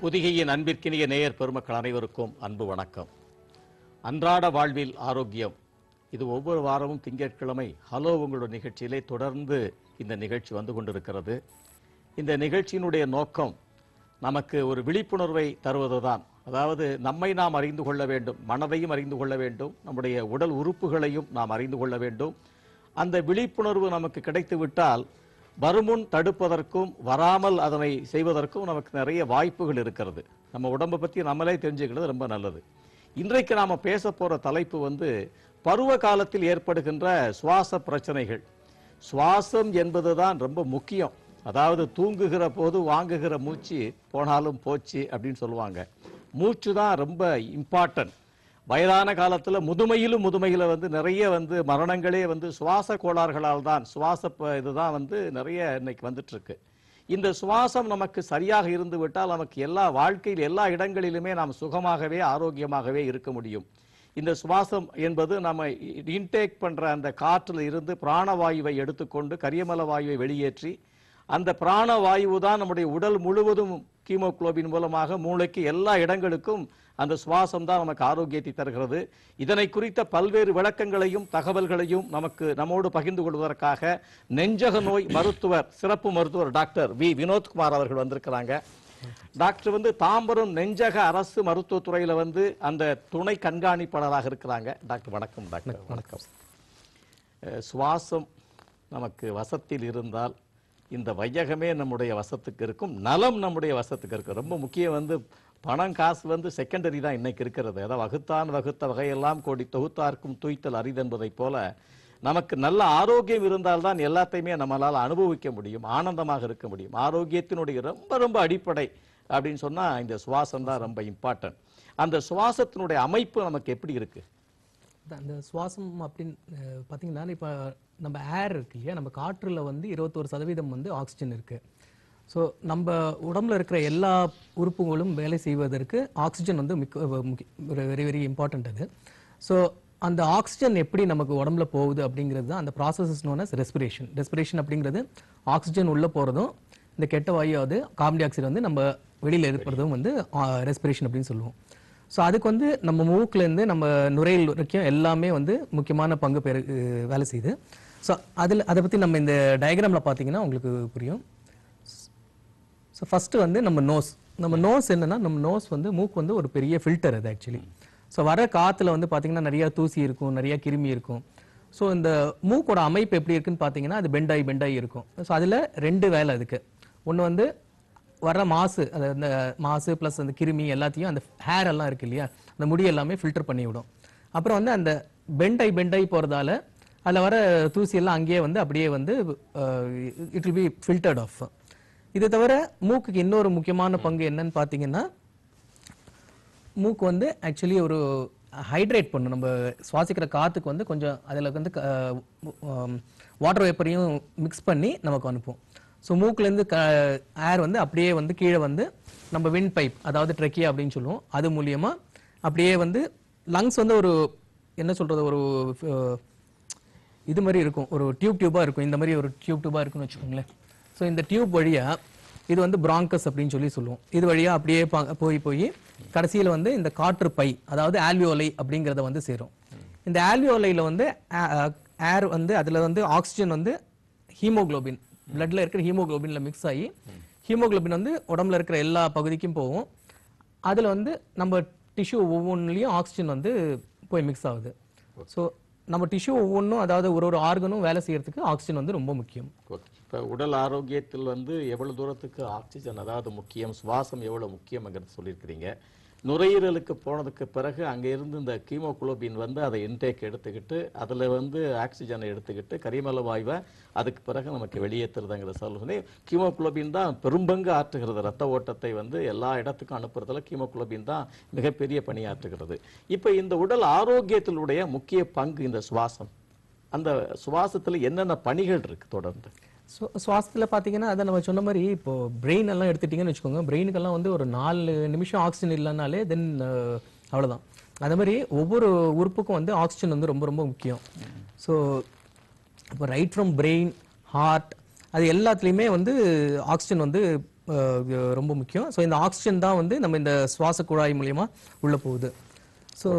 பொதிகையின் அன்பிற்கினிய நேயர் பெருமக்கள் அனைவருக்கும் அன்பு வணக்கம் அன்றாட வாழ்வில் ஆரோக்கியம் இது ஒவ்வொரு வாரமும் திங்கட்கிழமை ஹலோ உங்களோட நிகழ்ச்சியிலே தொடர்ந்து இந்த நிகழ்ச்சி வந்து கொண்டிருக்கிறது இந்த நிகழ்ச்சியினுடைய நோக்கம் நமக்கு ஒரு விழிப்புணர்வை தருவதுதான் அதாவது நம்மை நாம் அறிந்து கொள்ள வேண்டும் மனதையும் அறிந்து கொள்ள வேண்டும் நம்முடைய உடல் உறுப்புகளையும் நாம் அறிந்து கொள்ள வேண்டும் அந்த விழிப்புணர்வு நமக்கு கிடைத்து விட்டால் வருமுன் தடுப்பதற்கும் வராமல் அதனை செய்வதற்கும் நமக்கு நிறைய வாய்ப்புகள் இருக்கிறது நம்ம உடம்பை பற்றி நம்மளே தெரிஞ்சுக்கிறது ரொம்ப நல்லது இன்றைக்கு நாம பேச போற தலைப்பு வந்து பருவ காலத்தில் ஏற்படுகின்ற சுவாச பிரச்சனைகள் சுவாசம் என்பதுதான் ரொம்ப முக்கியம் அதாவது தூங்குகிற போது வாங்குகிற மூச்சு போனாலும் போச்சு அப்படின்னு சொல்லுவாங்க மூச்சு தான் ரொம்ப இம்பார்ட்டன்ட் வயதான காலத்துல முதுமையிலும் முதுமையில வந்து நிறைய வந்து மரணங்களே வந்து சுவாச கோளாறுகளால் தான் சுவாச ப- இதுதான் வந்து நிறைய இன்னைக்கு வந்துட்டு இருக்கு இந்த சுவாசம் நமக்கு சரியாக இருந்து விட்டால் நமக்கு எல்லா வாழ்க்கையில் எல்லா இடங்களிலுமே நாம் சுகமாகவே ஆரோக்கியமாகவே இருக்க முடியும் இந்த சுவாசம் என்பது நம்ம இன்டேக் பண்ற அந்த காற்றில் இருந்து பிராணவாயுவை எடுத்துக்கொண்டு கரியமல வாயுவை வெளியேற்றி அந்த பிராணவாயு தான் நம்முடைய உடல் முழுவதும் கீமோகுளோபின் மூலமாக மூளைக்கு எல்லா இடங்களுக்கும் அந்த சுவாசம் தான் நமக்கு ஆரோக்கியத்தை தருகிறது இதனை குறித்த பல்வேறு விளக்கங்களையும் தகவல்களையும் நமக்கு நம்மோடு பகிர்ந்து கொள்வதற்காக நெஞ்சக நோய் மருத்துவர் சிறப்பு மருத்துவர் டாக்டர் வி வினோத்குமார் அவர்கள் வந்திருக்கிறாங்க டாக்டர் வந்து தாம்பரம் நெஞ்சக அரசு மருத்துவத்துறையில வந்து அந்த துணை கண்காணிப்பாளராக இருக்கிறாங்க டாக்டர் வணக்கம் டாக்டர் வணக்கம் அஹ், சுவாசம் நமக்கு வசத்தில் இருந்தால் இந்த வையகமே நம்முடைய வசத்துக்கு இருக்கும் நலம் நம்முடைய வசத்துக்கு இருக்கும் ரொம்ப முக்கியம் வந்து பணம் காசு வந்து செகண்டரி தான் இன்னைக்கு இருக்கிறது அதாவது வகுத்தான் வகுத்த வகையெல்லாம் கோடி தொகுத்தார்க்கும் தூய்த்தல் அரிதென்பதைப் போல நமக்கு நல்ல ஆரோக்கியம் இருந்தால்தான் எல்லாத்தையுமே நம்மளால் அனுபவிக்க முடியும் ஆனந்தமாக இருக்க முடியும் ஆரோக்கியத்தினுடைய ரொம்ப ரொம்ப அடிப்படை அப்படின்னு சொன்னா இந்த சுவாசம் தான் ரொம்ப இம்பார்ட்டன்ட் அந்த சுவாசத்தினுடைய அமைப்பு நமக்கு எப்படி இருக்கு அதான் அந்த சுவாசம் அப்படின்னு அஹ், பார்த்தீங்கன்னா இப்போ நம்ம ஏர் இருக்கு இல்லையா நம்ம காற்றுல வந்து இருபத்தோரு சதவீதம் வந்து ஆக்சிஜன் இருக்கு ஸோ நம்ம உடம்புல இருக்கிற எல்லா உறுப்புகளும் வேலை செய்வதற்கு ஆக்சிஜன் வந்து மிக்க வெரி வெரி இம்பார்ட்டன்ட் அது ஸோ அந்த ஆக்சிஜன் எப்படி நமக்கு உடம்புல போகுது அப்படிங்கிறது தான் அந்த process is known as respiration respiration அப்படிங்கிறது ஆக்சிஜன் உள்ள போகிறதும் இந்த கெட்ட வாயு அது கார்பன் டை ஆக்சைடு வந்து நம்ம வெளியில் இருப்பதும் வந்து ரெஸ்பிரேஷன் அப்படின்னு சொல்லுவோம் ஸோ அதுக்கு வந்து நம்ம மூக்குலேருந்து நம்ம நுரையீரல் வரைக்கும் எல்லாமே வந்து முக்கியமான பங்கு பெரு அஹ் வேலை செய்யுது ஸோ அதில் அதை பற்றி நம்ம இந்த டயக்ராமில் பார்த்தீங்கன்னா உங்களுக்கு புரியும் ஸோ ஃபஸ்ட்டு வந்து நம்ம நோஸ் நம்ம நோஸ் என்னன்னா நம்ம நோஸ் வந்து மூக்கு வந்து ஒரு பெரிய ஃபில்டர் அது ஆக்சுவலி ஸோ வர காற்றுல வந்து பார்த்தீங்கன்னா நிறைய தூசி இருக்கும் நிறைய கிருமி இருக்கும் ஸோ இந்த மூக்கோட அமைப்பு எப்படி இருக்குன்னு பார்த்தீங்கன்னா அது பெண்டாகி பெண்டாகி இருக்கும் ஸோ அதில் ரெண்டு வேலை அதுக்கு ஒன்று வந்து வர மாசு அது அந்த மாசு ப்ளஸ் அந்த கிருமி எல்லாத்தையும் அந்த ஹேர் எல்லாம் இருக்கு இல்லையா அந்த முடி எல்லாமே ஃபில்டர் பண்ணி விடும் அப்புறம் வந்து அந்த பெண்டாய் பெண்டாய் போகிறதால அதில் வர தூசி எல்லாம் அங்கேயே வந்து அப்படியே வந்து it will be filtered off இது தவிர மூக்குக்கு இன்னொரு முக்கியமான பங்கு என்னன்னு பார்த்தீங்கன்னா மூக்கு வந்து ஆக்சுவலி ஒரு ஹைட்ரேட் பண்ணும் நம்ம சுவாசிக்கிற காத்துக்கு வந்து கொஞ்சம் அதில் வந்து வாட்டர் வேப்பரையும் மிக்ஸ் பண்ணி நமக்கு அனுப்பும் ஸோ மூக்குலேருந்து க ஏர் வந்து அப்படியே வந்து கீழே வந்து நம்ம விண்ட் பைப் அதாவது ட்ரெக்கியா அப்படின்னு சொல்லுவோம் அது மூலியமா அப்படியே வந்து லங்ஸ் வந்து ஒரு என்ன சொல்றது ஒரு அஹ், இது மாதிரி இருக்கும் ஒரு டியூப் டியூபாக இருக்கும் இந்த மாதிரி ஒரு டியூப் டியூபாக இருக்குன்னு வச்சுக்கோங்களேன் ஸோ இந்த டியூப் வழியா இது வந்து பிராங்கஸ் அப்படின்னு சொல்லி சொல்லுவோம் இது வழியா அப்படியே பா- போய் போய் கடைசியில் வந்து இந்த காற்று பை அதாவது ஆல்வியோலை அப்படிங்கிறத வந்து சேரும் இந்த ஆல்வியோலையில் வந்து ஏர் வந்து அதில் வந்து ஆக்சிஜன் வந்து ஹீமோகுளோபின் பிளட்ல இருக்கிற ஹீமோகுளோபின்ல மிக்ஸ் ஆகி ஹீமோகுளோபின் வந்து உடம்புல இருக்கிற எல்லா பகுதிக்கும் போகும் அதில் வந்து நம்ம டிஷ்யூ ஒவ்வொன்றுலையும் ஆக்சிஜன் வந்து போய் மிக்ஸ் ஆகுது ஸோ நம்ம டிஷ்யூ ஒவ்வொன்றும் அதாவது ஒரு ஒரு ஆர்கனும் வேலை செய்யறதுக்கு ஆக்சிஜன் வந்து ரொம்ப முக்கியம் இப்போ உடல் ஆரோக்கியத்தில் வந்து எவ்வளவு தூரத்துக்கு ஆக்சிஜன் அதாவது முக்கியம் சுவாசம் எவ்வளவு முக்கியம்ங்கிறது சொல்லியிருக்கிறீங்க நுரையீரலுக்கு போனதுக்கு பிறகு அங்க இருந்து இந்த கீமோகுளோபின் வந்து அதை இன்டேக் எடுத்துக்கிட்டு அதுல வந்து ஆக்சிஜனை எடுத்துக்கிட்டு கரிமல வாயுவை அதுக்கு பிறகு நமக்கு வெளியேற்றுறதுங்கிற சொல்லுவது கீமோகுளோபின் தான் பெரும்பங்கு ஆற்றுகிறது ரத்த ஓட்டத்தை வந்து எல்லா இடத்துக்கும் அனுப்புறதுல கீமோகுளோபின் தான் மிகப்பெரிய பணியாற்றுகிறது இப்போ இந்த உடல் ஆரோக்கியத்தினுடைய முக்கிய பங்கு இந்த சுவாசம் அந்த சுவாசத்துல என்னென்ன பணிகள் இருக்கு தொடர்ந்து ஸோ சுவாசத்தில் பார்த்தீங்கன்னா அதை நம்ம சொன்ன மாதிரி இப்போ பிரெயின் எல்லாம் எடுத்துட்டிங்கன்னு வச்சுக்கோங்க பிரெயினுக்கெல்லாம் வந்து ஒரு நாலு நிமிஷம் ஆக்சிஜன் இல்லைனாலே தென் அவ்வளோதான் அதே மாதிரி ஒவ்வொரு உறுப்புக்கும் வந்து ஆக்சிஜன் வந்து ரொம்ப ரொம்ப முக்கியம் ஸோ இப்போ ரைட் ஃப்ரம் பிரெயின் ஹார்ட் அது எல்லாத்துலேயுமே வந்து ஆக்சிஜன் வந்து அஹ், ரொம்ப முக்கியம் ஸோ இந்த ஆக்சிஜன் தான் வந்து நம்ம இந்த சுவாச குழாய் மூலியமா உள்ள போகுது ஸோ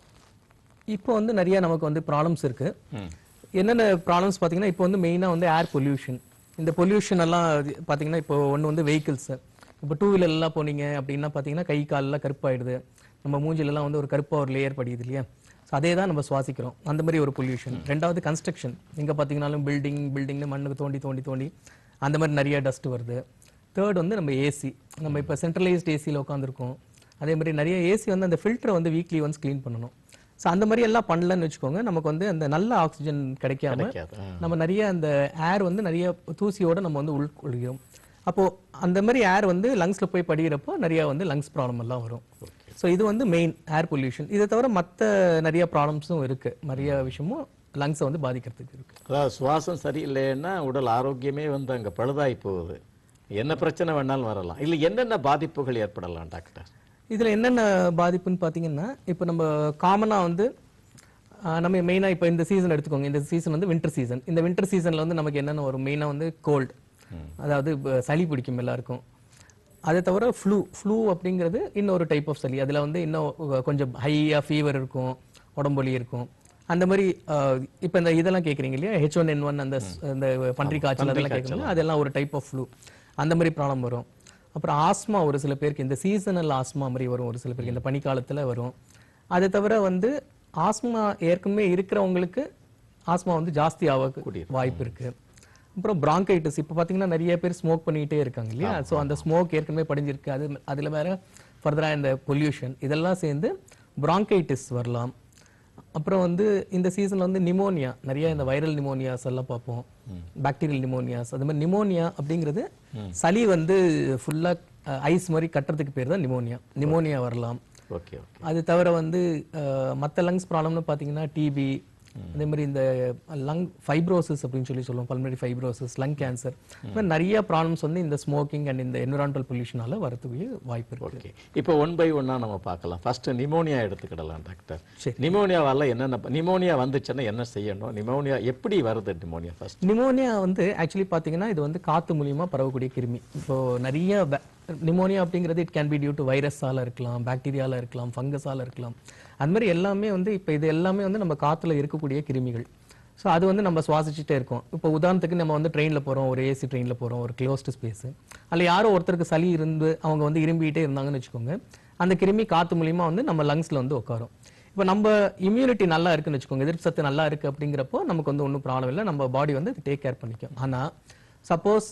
இப்போ வந்து நிறைய நமக்கு வந்து ப்ராப்ளம்ஸ் இருக்கு என்னென்ன ப்ராப்ளம்ஸ் பார்த்தீங்கன்னா இப்போ வந்து மெயினாக வந்து ஏர் பொல்யூஷன் இந்த பொல்யூஷன் எல்லாம் இது பார்த்தீங்கன்னா இப்போ ஒன்று வந்து வெஹிக்கிள்ஸ் இப்போ டூ வீலர்லாம் போனீங்க அப்படின்னா பார்த்தீங்கன்னா கை காலெல்லாம் கருப்பாயிடுது நம்ம மூஞ்சிலெல்லாம் வந்து ஒரு கருப்பா ஒரு லேயர் படியுது இல்லையா ஸோ அதே தான் நம்ம சுவாசிக்கிறோம் அந்த மாதிரி ஒரு பொல்யூஷன் ரெண்டாவது கன்ஸ்ட்ரக்ஷன் எங்கே பார்த்தீங்கன்னாலும் பில்டிங் பில்டிங்னு மண்ணுக்கு தோண்டி தோண்டி தோண்டி அந்த மாதிரி நிறைய டஸ்ட் வருது தேர்ட் வந்து நம்ம ஏசி நம்ம இப்போ சென்ட்ரலைஸ்ட் ஏசியில் உட்காந்துருக்கோம் அதே மாதிரி நிறைய ஏசி வந்து அந்த ஃபில்டரை வந்து வீக்லி ஒன்ஸ் க்ளீன் பண்ணணும் ஸோ அந்த மாதிரி எல்லாம் பண்ணலன்னு வச்சுக்கோங்க நமக்கு வந்து அந்த நல்ல ஆக்சிஜன் கிடைக்காம கிடைக்காது ஆ. நம்ம நிறைய அந்த ஏர் வந்து நிறைய தூசியோட நம்ம வந்து உள்கொள்கிறோம் அப்போ அந்த மாதிரி ஏர் வந்து லங்ஸ்ல போய் படிக்கிறப்போ நிறைய வந்து லங்ஸ் ப்ராப்ளம் எல்லாம் வரும் ஸோ இது வந்து மெயின் ஏர் பொல்யூஷன் இதை தவிர மற்ற நிறைய ப்ராப்ளம்ஸும் இருக்கு நிறைய விஷயமும் லங்ஸை வந்து பாதிக்கிறதுக்கு இருக்கு அதாவது சுவாசம் சரியில்லைன்னா உடல் ஆரோக்கியமே வந்து அங்க பழுதாகி போகுது என்ன பிரச்சனை வேணாலும் வரலாம் இல்லை என்னென்ன பாதிப்புகள் ஏற்படலாம் டாக்டர் இதுல என்னென்ன பாதிப்புன்னு பார்த்தீங்கன்னா இப்போ நம்ம காமனா வந்து ஆஹ், நம்ம மெயினா இப்போ இந்த சீசன் எடுத்துக்கோங்க இந்த சீசன் வந்து வின்டர் சீசன் இந்த வின்டர் சீசன்ல வந்து நமக்கு என்னென்ன வரும் மெயினா வந்து கோல்டு அதாவது இப்ப சளி பிடிக்கும் எல்லாருக்கும் அதை தவிர ஃப்ளூ ஃப்ளூ அப்படிங்கிறது இன்னொரு டைப் ஆஃப் சளி அதுல வந்து இன்னும் கொஞ்சம் ஹையா ஃபீவர் இருக்கும் உடம்பொலி இருக்கும் அந்த மாதிரி ஆஹ், இப்போ இந்த இதெல்லாம் கேட்குறீங்க இல்லையா ஹெச் ஒன் என் ஒன் அந்த ஸ்- அந்த பன்றி காய்ச்சல் அதெல்லாம் கேட்குறீங்க அதெல்லாம் ஒரு டைப் ஆஃப் ஃப்ளூ அந்த மாதிரி ப்ராப்ளம் வரும் அப்புறம் ஆஸ்மா ஒரு சில பேருக்கு இந்த சீசனல் ஆஸ்மா மாதிரி வரும் ஒரு சில பேருக்கு இந்த பனிக்காலத்துல வரும் அதை தவிர வந்து ஆஸ்மா ஏற்கனவே இருக்கிறவங்களுக்கு ஆஸ்மா வந்து ஜாஸ்தி ஆக வாய்ப்பு இருக்கு அப்புறம் பிராங்கைட்டிஸ் இப்போ பார்த்தீங்கன்னா நிறைய பேர் ஸ்மோக் பண்ணிக்கிட்டே இருக்காங்க இல்லையா ஸோ அந்த ஸ்மோக் ஏற்கனவே படிஞ்சிருக்கு அது அதுல வேற ஃபர்தராக இந்த பொல்யூஷன் இதெல்லாம் சேர்ந்து பிராங்கைட்டிஸ் வரலாம் அப்புறம் வந்து இந்த சீசன்ல வந்து நிமோனியா நிறைய இந்த வைரல் நிமோனியாஸ் எல்லாம் பார்ப்போம் பாக்டீரியல் நிமோனியாஸ் அது மாதிரி நிமோனியா அப்படிங்கிறது சளி வந்து ஃபுல்லா ஐஸ் மாதிரி கட்டுறதுக்கு பேர் தான் நிமோனியா நிமோனியா வரலாம் ஓகே ஓகே அது தவிர வந்து அஹ், மத்த லங்ஸ் ப்ராப்ளம்னு பார்த்தீங்கன்னா டிபி அதே மாதிரி இந்த லங் ஃபைப்ரோசிஸ் அப்படின்னு சொல்லி சொல்லுவோம் பல்மரி ஃபைப்ரோசிஸ் லங் கேன்சர் மாதிரி நிறைய ப்ராப்ளம்ஸ் வந்து இந்த ஸ்மோக்கிங் அண்ட் இந்த என்விரான்டல் பொல்யூஷனால வரதுக்கு வாய்ப்பு இருக்கு ஓகே இப்போ ஒன் பை ஒன்னா நம்ம பார்க்கலாம் ஃபர்ஸ்ட் நிமோனியா எடுத்துக்கிடலாம் டாக்டர் சரி. நிமோனியாவால என்னென்ன நிமோனியா வந்துச்சுன்னா என்ன செய்யணும் நிமோனியா எப்படி வருது நிமோனியா ஃபர்ஸ்ட் நிமோனியா வந்து ஆக்சுவலி பார்த்தீங்கன்னா இது வந்து காத்து மூலியமா பரவக்கூடிய கிருமி இப்போ நிறைய நிமோனியா அப்படிங்கிறது it can be due to வைரஸால இருக்கலாம் பாக்டீரியால இருக்கலாம் ஃபங்கஸால இருக்கலாம் அந்த மாதிரி எல்லாமே வந்து இப்போ இது எல்லாமே வந்து நம்ம காத்துல இருக்கக்கூடிய கிருமிகள் ஸோ அது வந்து நம்ம சுவாசிச்சுட்டே இருக்கோம் இப்போ உதாரணத்துக்கு நம்ம வந்து ட்ரெயினில் போகிறோம் ஒரு ஏசி ட்ரெயினில் போகிறோம் ஒரு க்ளோஸ்டு ஸ்பேஸ் அதில் யாரோ ஒருத்தருக்கு சளி இருந்து அவங்க வந்து இரும்பிக்கிட்டே இருந்தாங்கன்னு வச்சுக்கோங்க அந்த கிருமி காத்து மூலியமா வந்து நம்ம லங்ஸ்ல வந்து உட்காரும் இப்போ நம்ம இம்யூனிட்டி நல்லா இருக்குன்னு வச்சுக்கோங்க எதிர்ப்பு சத்து நல்லா இருக்கு அப்படிங்கிறப்போ நமக்கு வந்து ஒன்றும் ப்ராப்ளம் இல்லை நம்ம பாடி வந்து டேக் கேர் பண்ணிக்கும் ஆனா சப்போஸ்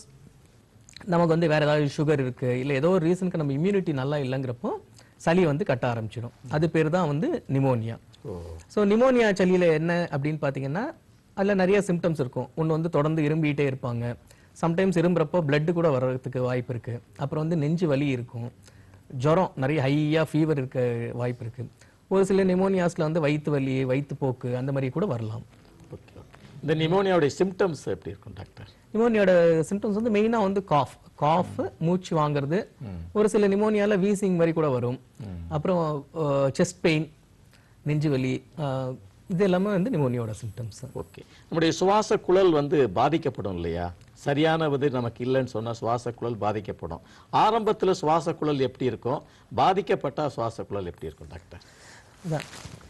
நமக்கு வந்து வேற ஏதாவது சுகர் இருக்கு இல்லை ஏதோ ஒரு ரீசனுக்கு நம்ம இம்யூனிட்டி நல்லா இல்லைங்கிறப்போ சளி வந்து கட்ட ஆரம்பிச்சிடும் அது பேர் தான் வந்து நிமோனியா ஓ ஸோ நிமோனியா சளியில என்ன அப்படின்னு பார்த்தீங்கன்னா அதில் நிறைய சிம்டம்ஸ் இருக்கும் ஒன்று வந்து தொடர்ந்து இரும்பிக்கிட்டே இருப்பாங்க சம்டைம்ஸ் இரும்புறப்போ blood கூட வர்றதுக்கு வாய்ப்பு இருக்கு அப்புறம் வந்து நெஞ்சு வலி இருக்கும் ஜுரம் நிறைய ஹையா ஃபீவர் இருக்க வாய்ப்பு இருக்கு ஒரு சில நிமோனியாஸ்ல வந்து வயிற்று வலி வயிற்று போக்கு அந்த மாதிரி கூட வரலாம் ஓகே ஓகே இந்த நிமோனியாவுடைய சிம்டம்ஸ் எப்படி இருக்கும் டாக்டர் நிமோனியோட சிம்டம்ஸ் வந்து மெயினா வந்து காஃப் காஃப் மூச்சு வாங்குறது ஒரு சில நிமோனியால வீசிங் மாதிரி கூட வரும் அப்புறம் செஸ்ட் பெயின் நெஞ்சு வலி அஹ், இது எல்லாமே வந்து நிமோனியோட சிம்டம்ஸ் ஓகே நம்முடைய சுவாச குழல் வந்து பாதிக்கப்படும் இல்லையா சரியான விது நமக்கு இல்லைன்னு சொன்னா சுவாச குழல் பாதிக்கப்படும் ஆரம்பத்துல சுவாச குழல் எப்படி இருக்கும் பாதிக்கப்பட்டா சுவாச குழல் எப்படி இருக்கும் டாக்டர் அதான்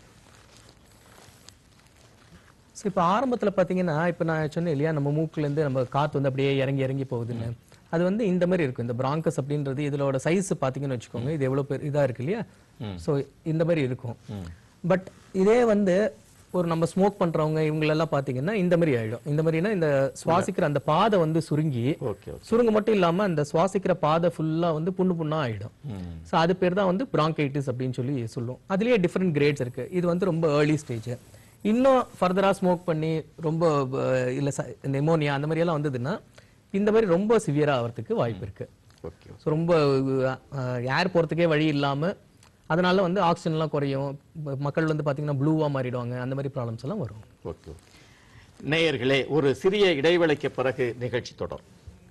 ஸோ இப்போ ஆரம்பத்தில் பார்த்தீங்கன்னா இப்போ நான் சொன்னேன் இல்லையா நம்ம மூக்குலேருந்து நம்ம காற்று வந்து அப்படியே இறங்கி இறங்கி போகுதுன்னு அது வந்து இந்த மாதிரி இருக்கும் இந்த பிராங்கஸ் அப்படின்றது இதோட சைஸ் பார்த்தீங்கன்னு வச்சுக்கோங்க இது எவ்வளோ பெரிய இதாக இருக்கு இல்லையா ஸோ இந்த மாதிரி இருக்கும் பட் இதே வந்து ஒரு நம்ம ஸ்மோக் பண்றவங்க இவங்களெல்லாம் பார்த்தீங்கன்னா இந்த மாதிரி ஆயிடும் இந்த மாதிரினா இந்த சுவாசிக்கிற அந்த பாதை வந்து சுருங்கி ஓகே ஓகே சுருங்க மட்டும் இல்லாம அந்த சுவாசிக்கிற பாதை ஃபுல்லா வந்து புண்ணு புண்ணா ஆயிடும் ஸோ அது பேர் தான் வந்து bronchitis அப்படின்னு சொல்லி சொல்லுவோம் அதுலயே டிஃப்ரெண்ட் கிரேட்ஸ் இருக்கு இது வந்து ரொம்ப ஏர்லி ஸ்டேஜ் இன்னும் ஃபர்தரா ஸ்மோக் பண்ணி ரொம்ப அஹ், இல்ல நிமோனியா அந்த மாதிரி எல்லாம் வந்ததுன்னா இந்த மாதிரி ரொம்ப சிவியரா ஆகிறதுக்கு வாய்ப்பு இருக்கு ஓகே ஸோ ரொம்ப ஏர் போறதுக்கே வழி இல்லாம அதனால வந்து ஆக்சிஜன்லாம் குறையும் ம- மக்கள் வந்து பாத்தீங்கன்னா ப்ளூவா மாறிடுவாங்க அந்த மாதிரி ப்ராப்ளம்ஸ் எல்லாம் வரும் ஓகே ஓகே நேயர்களே ஒரு சிறிய இடைவேளைக்கு பிறகு நிகழ்ச்சி தொடரும்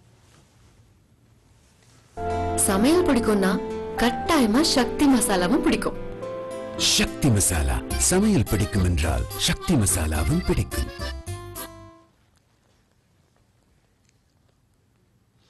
சமையல் பிடிக்கும்னா கட்டாயமா சக்தி மசாலாவும் பிடிக்கும் சக்தி மசாலா சமையல் பிடிக்கும் என்றால் சக்தி மசாலாவும் பிடிக்கும்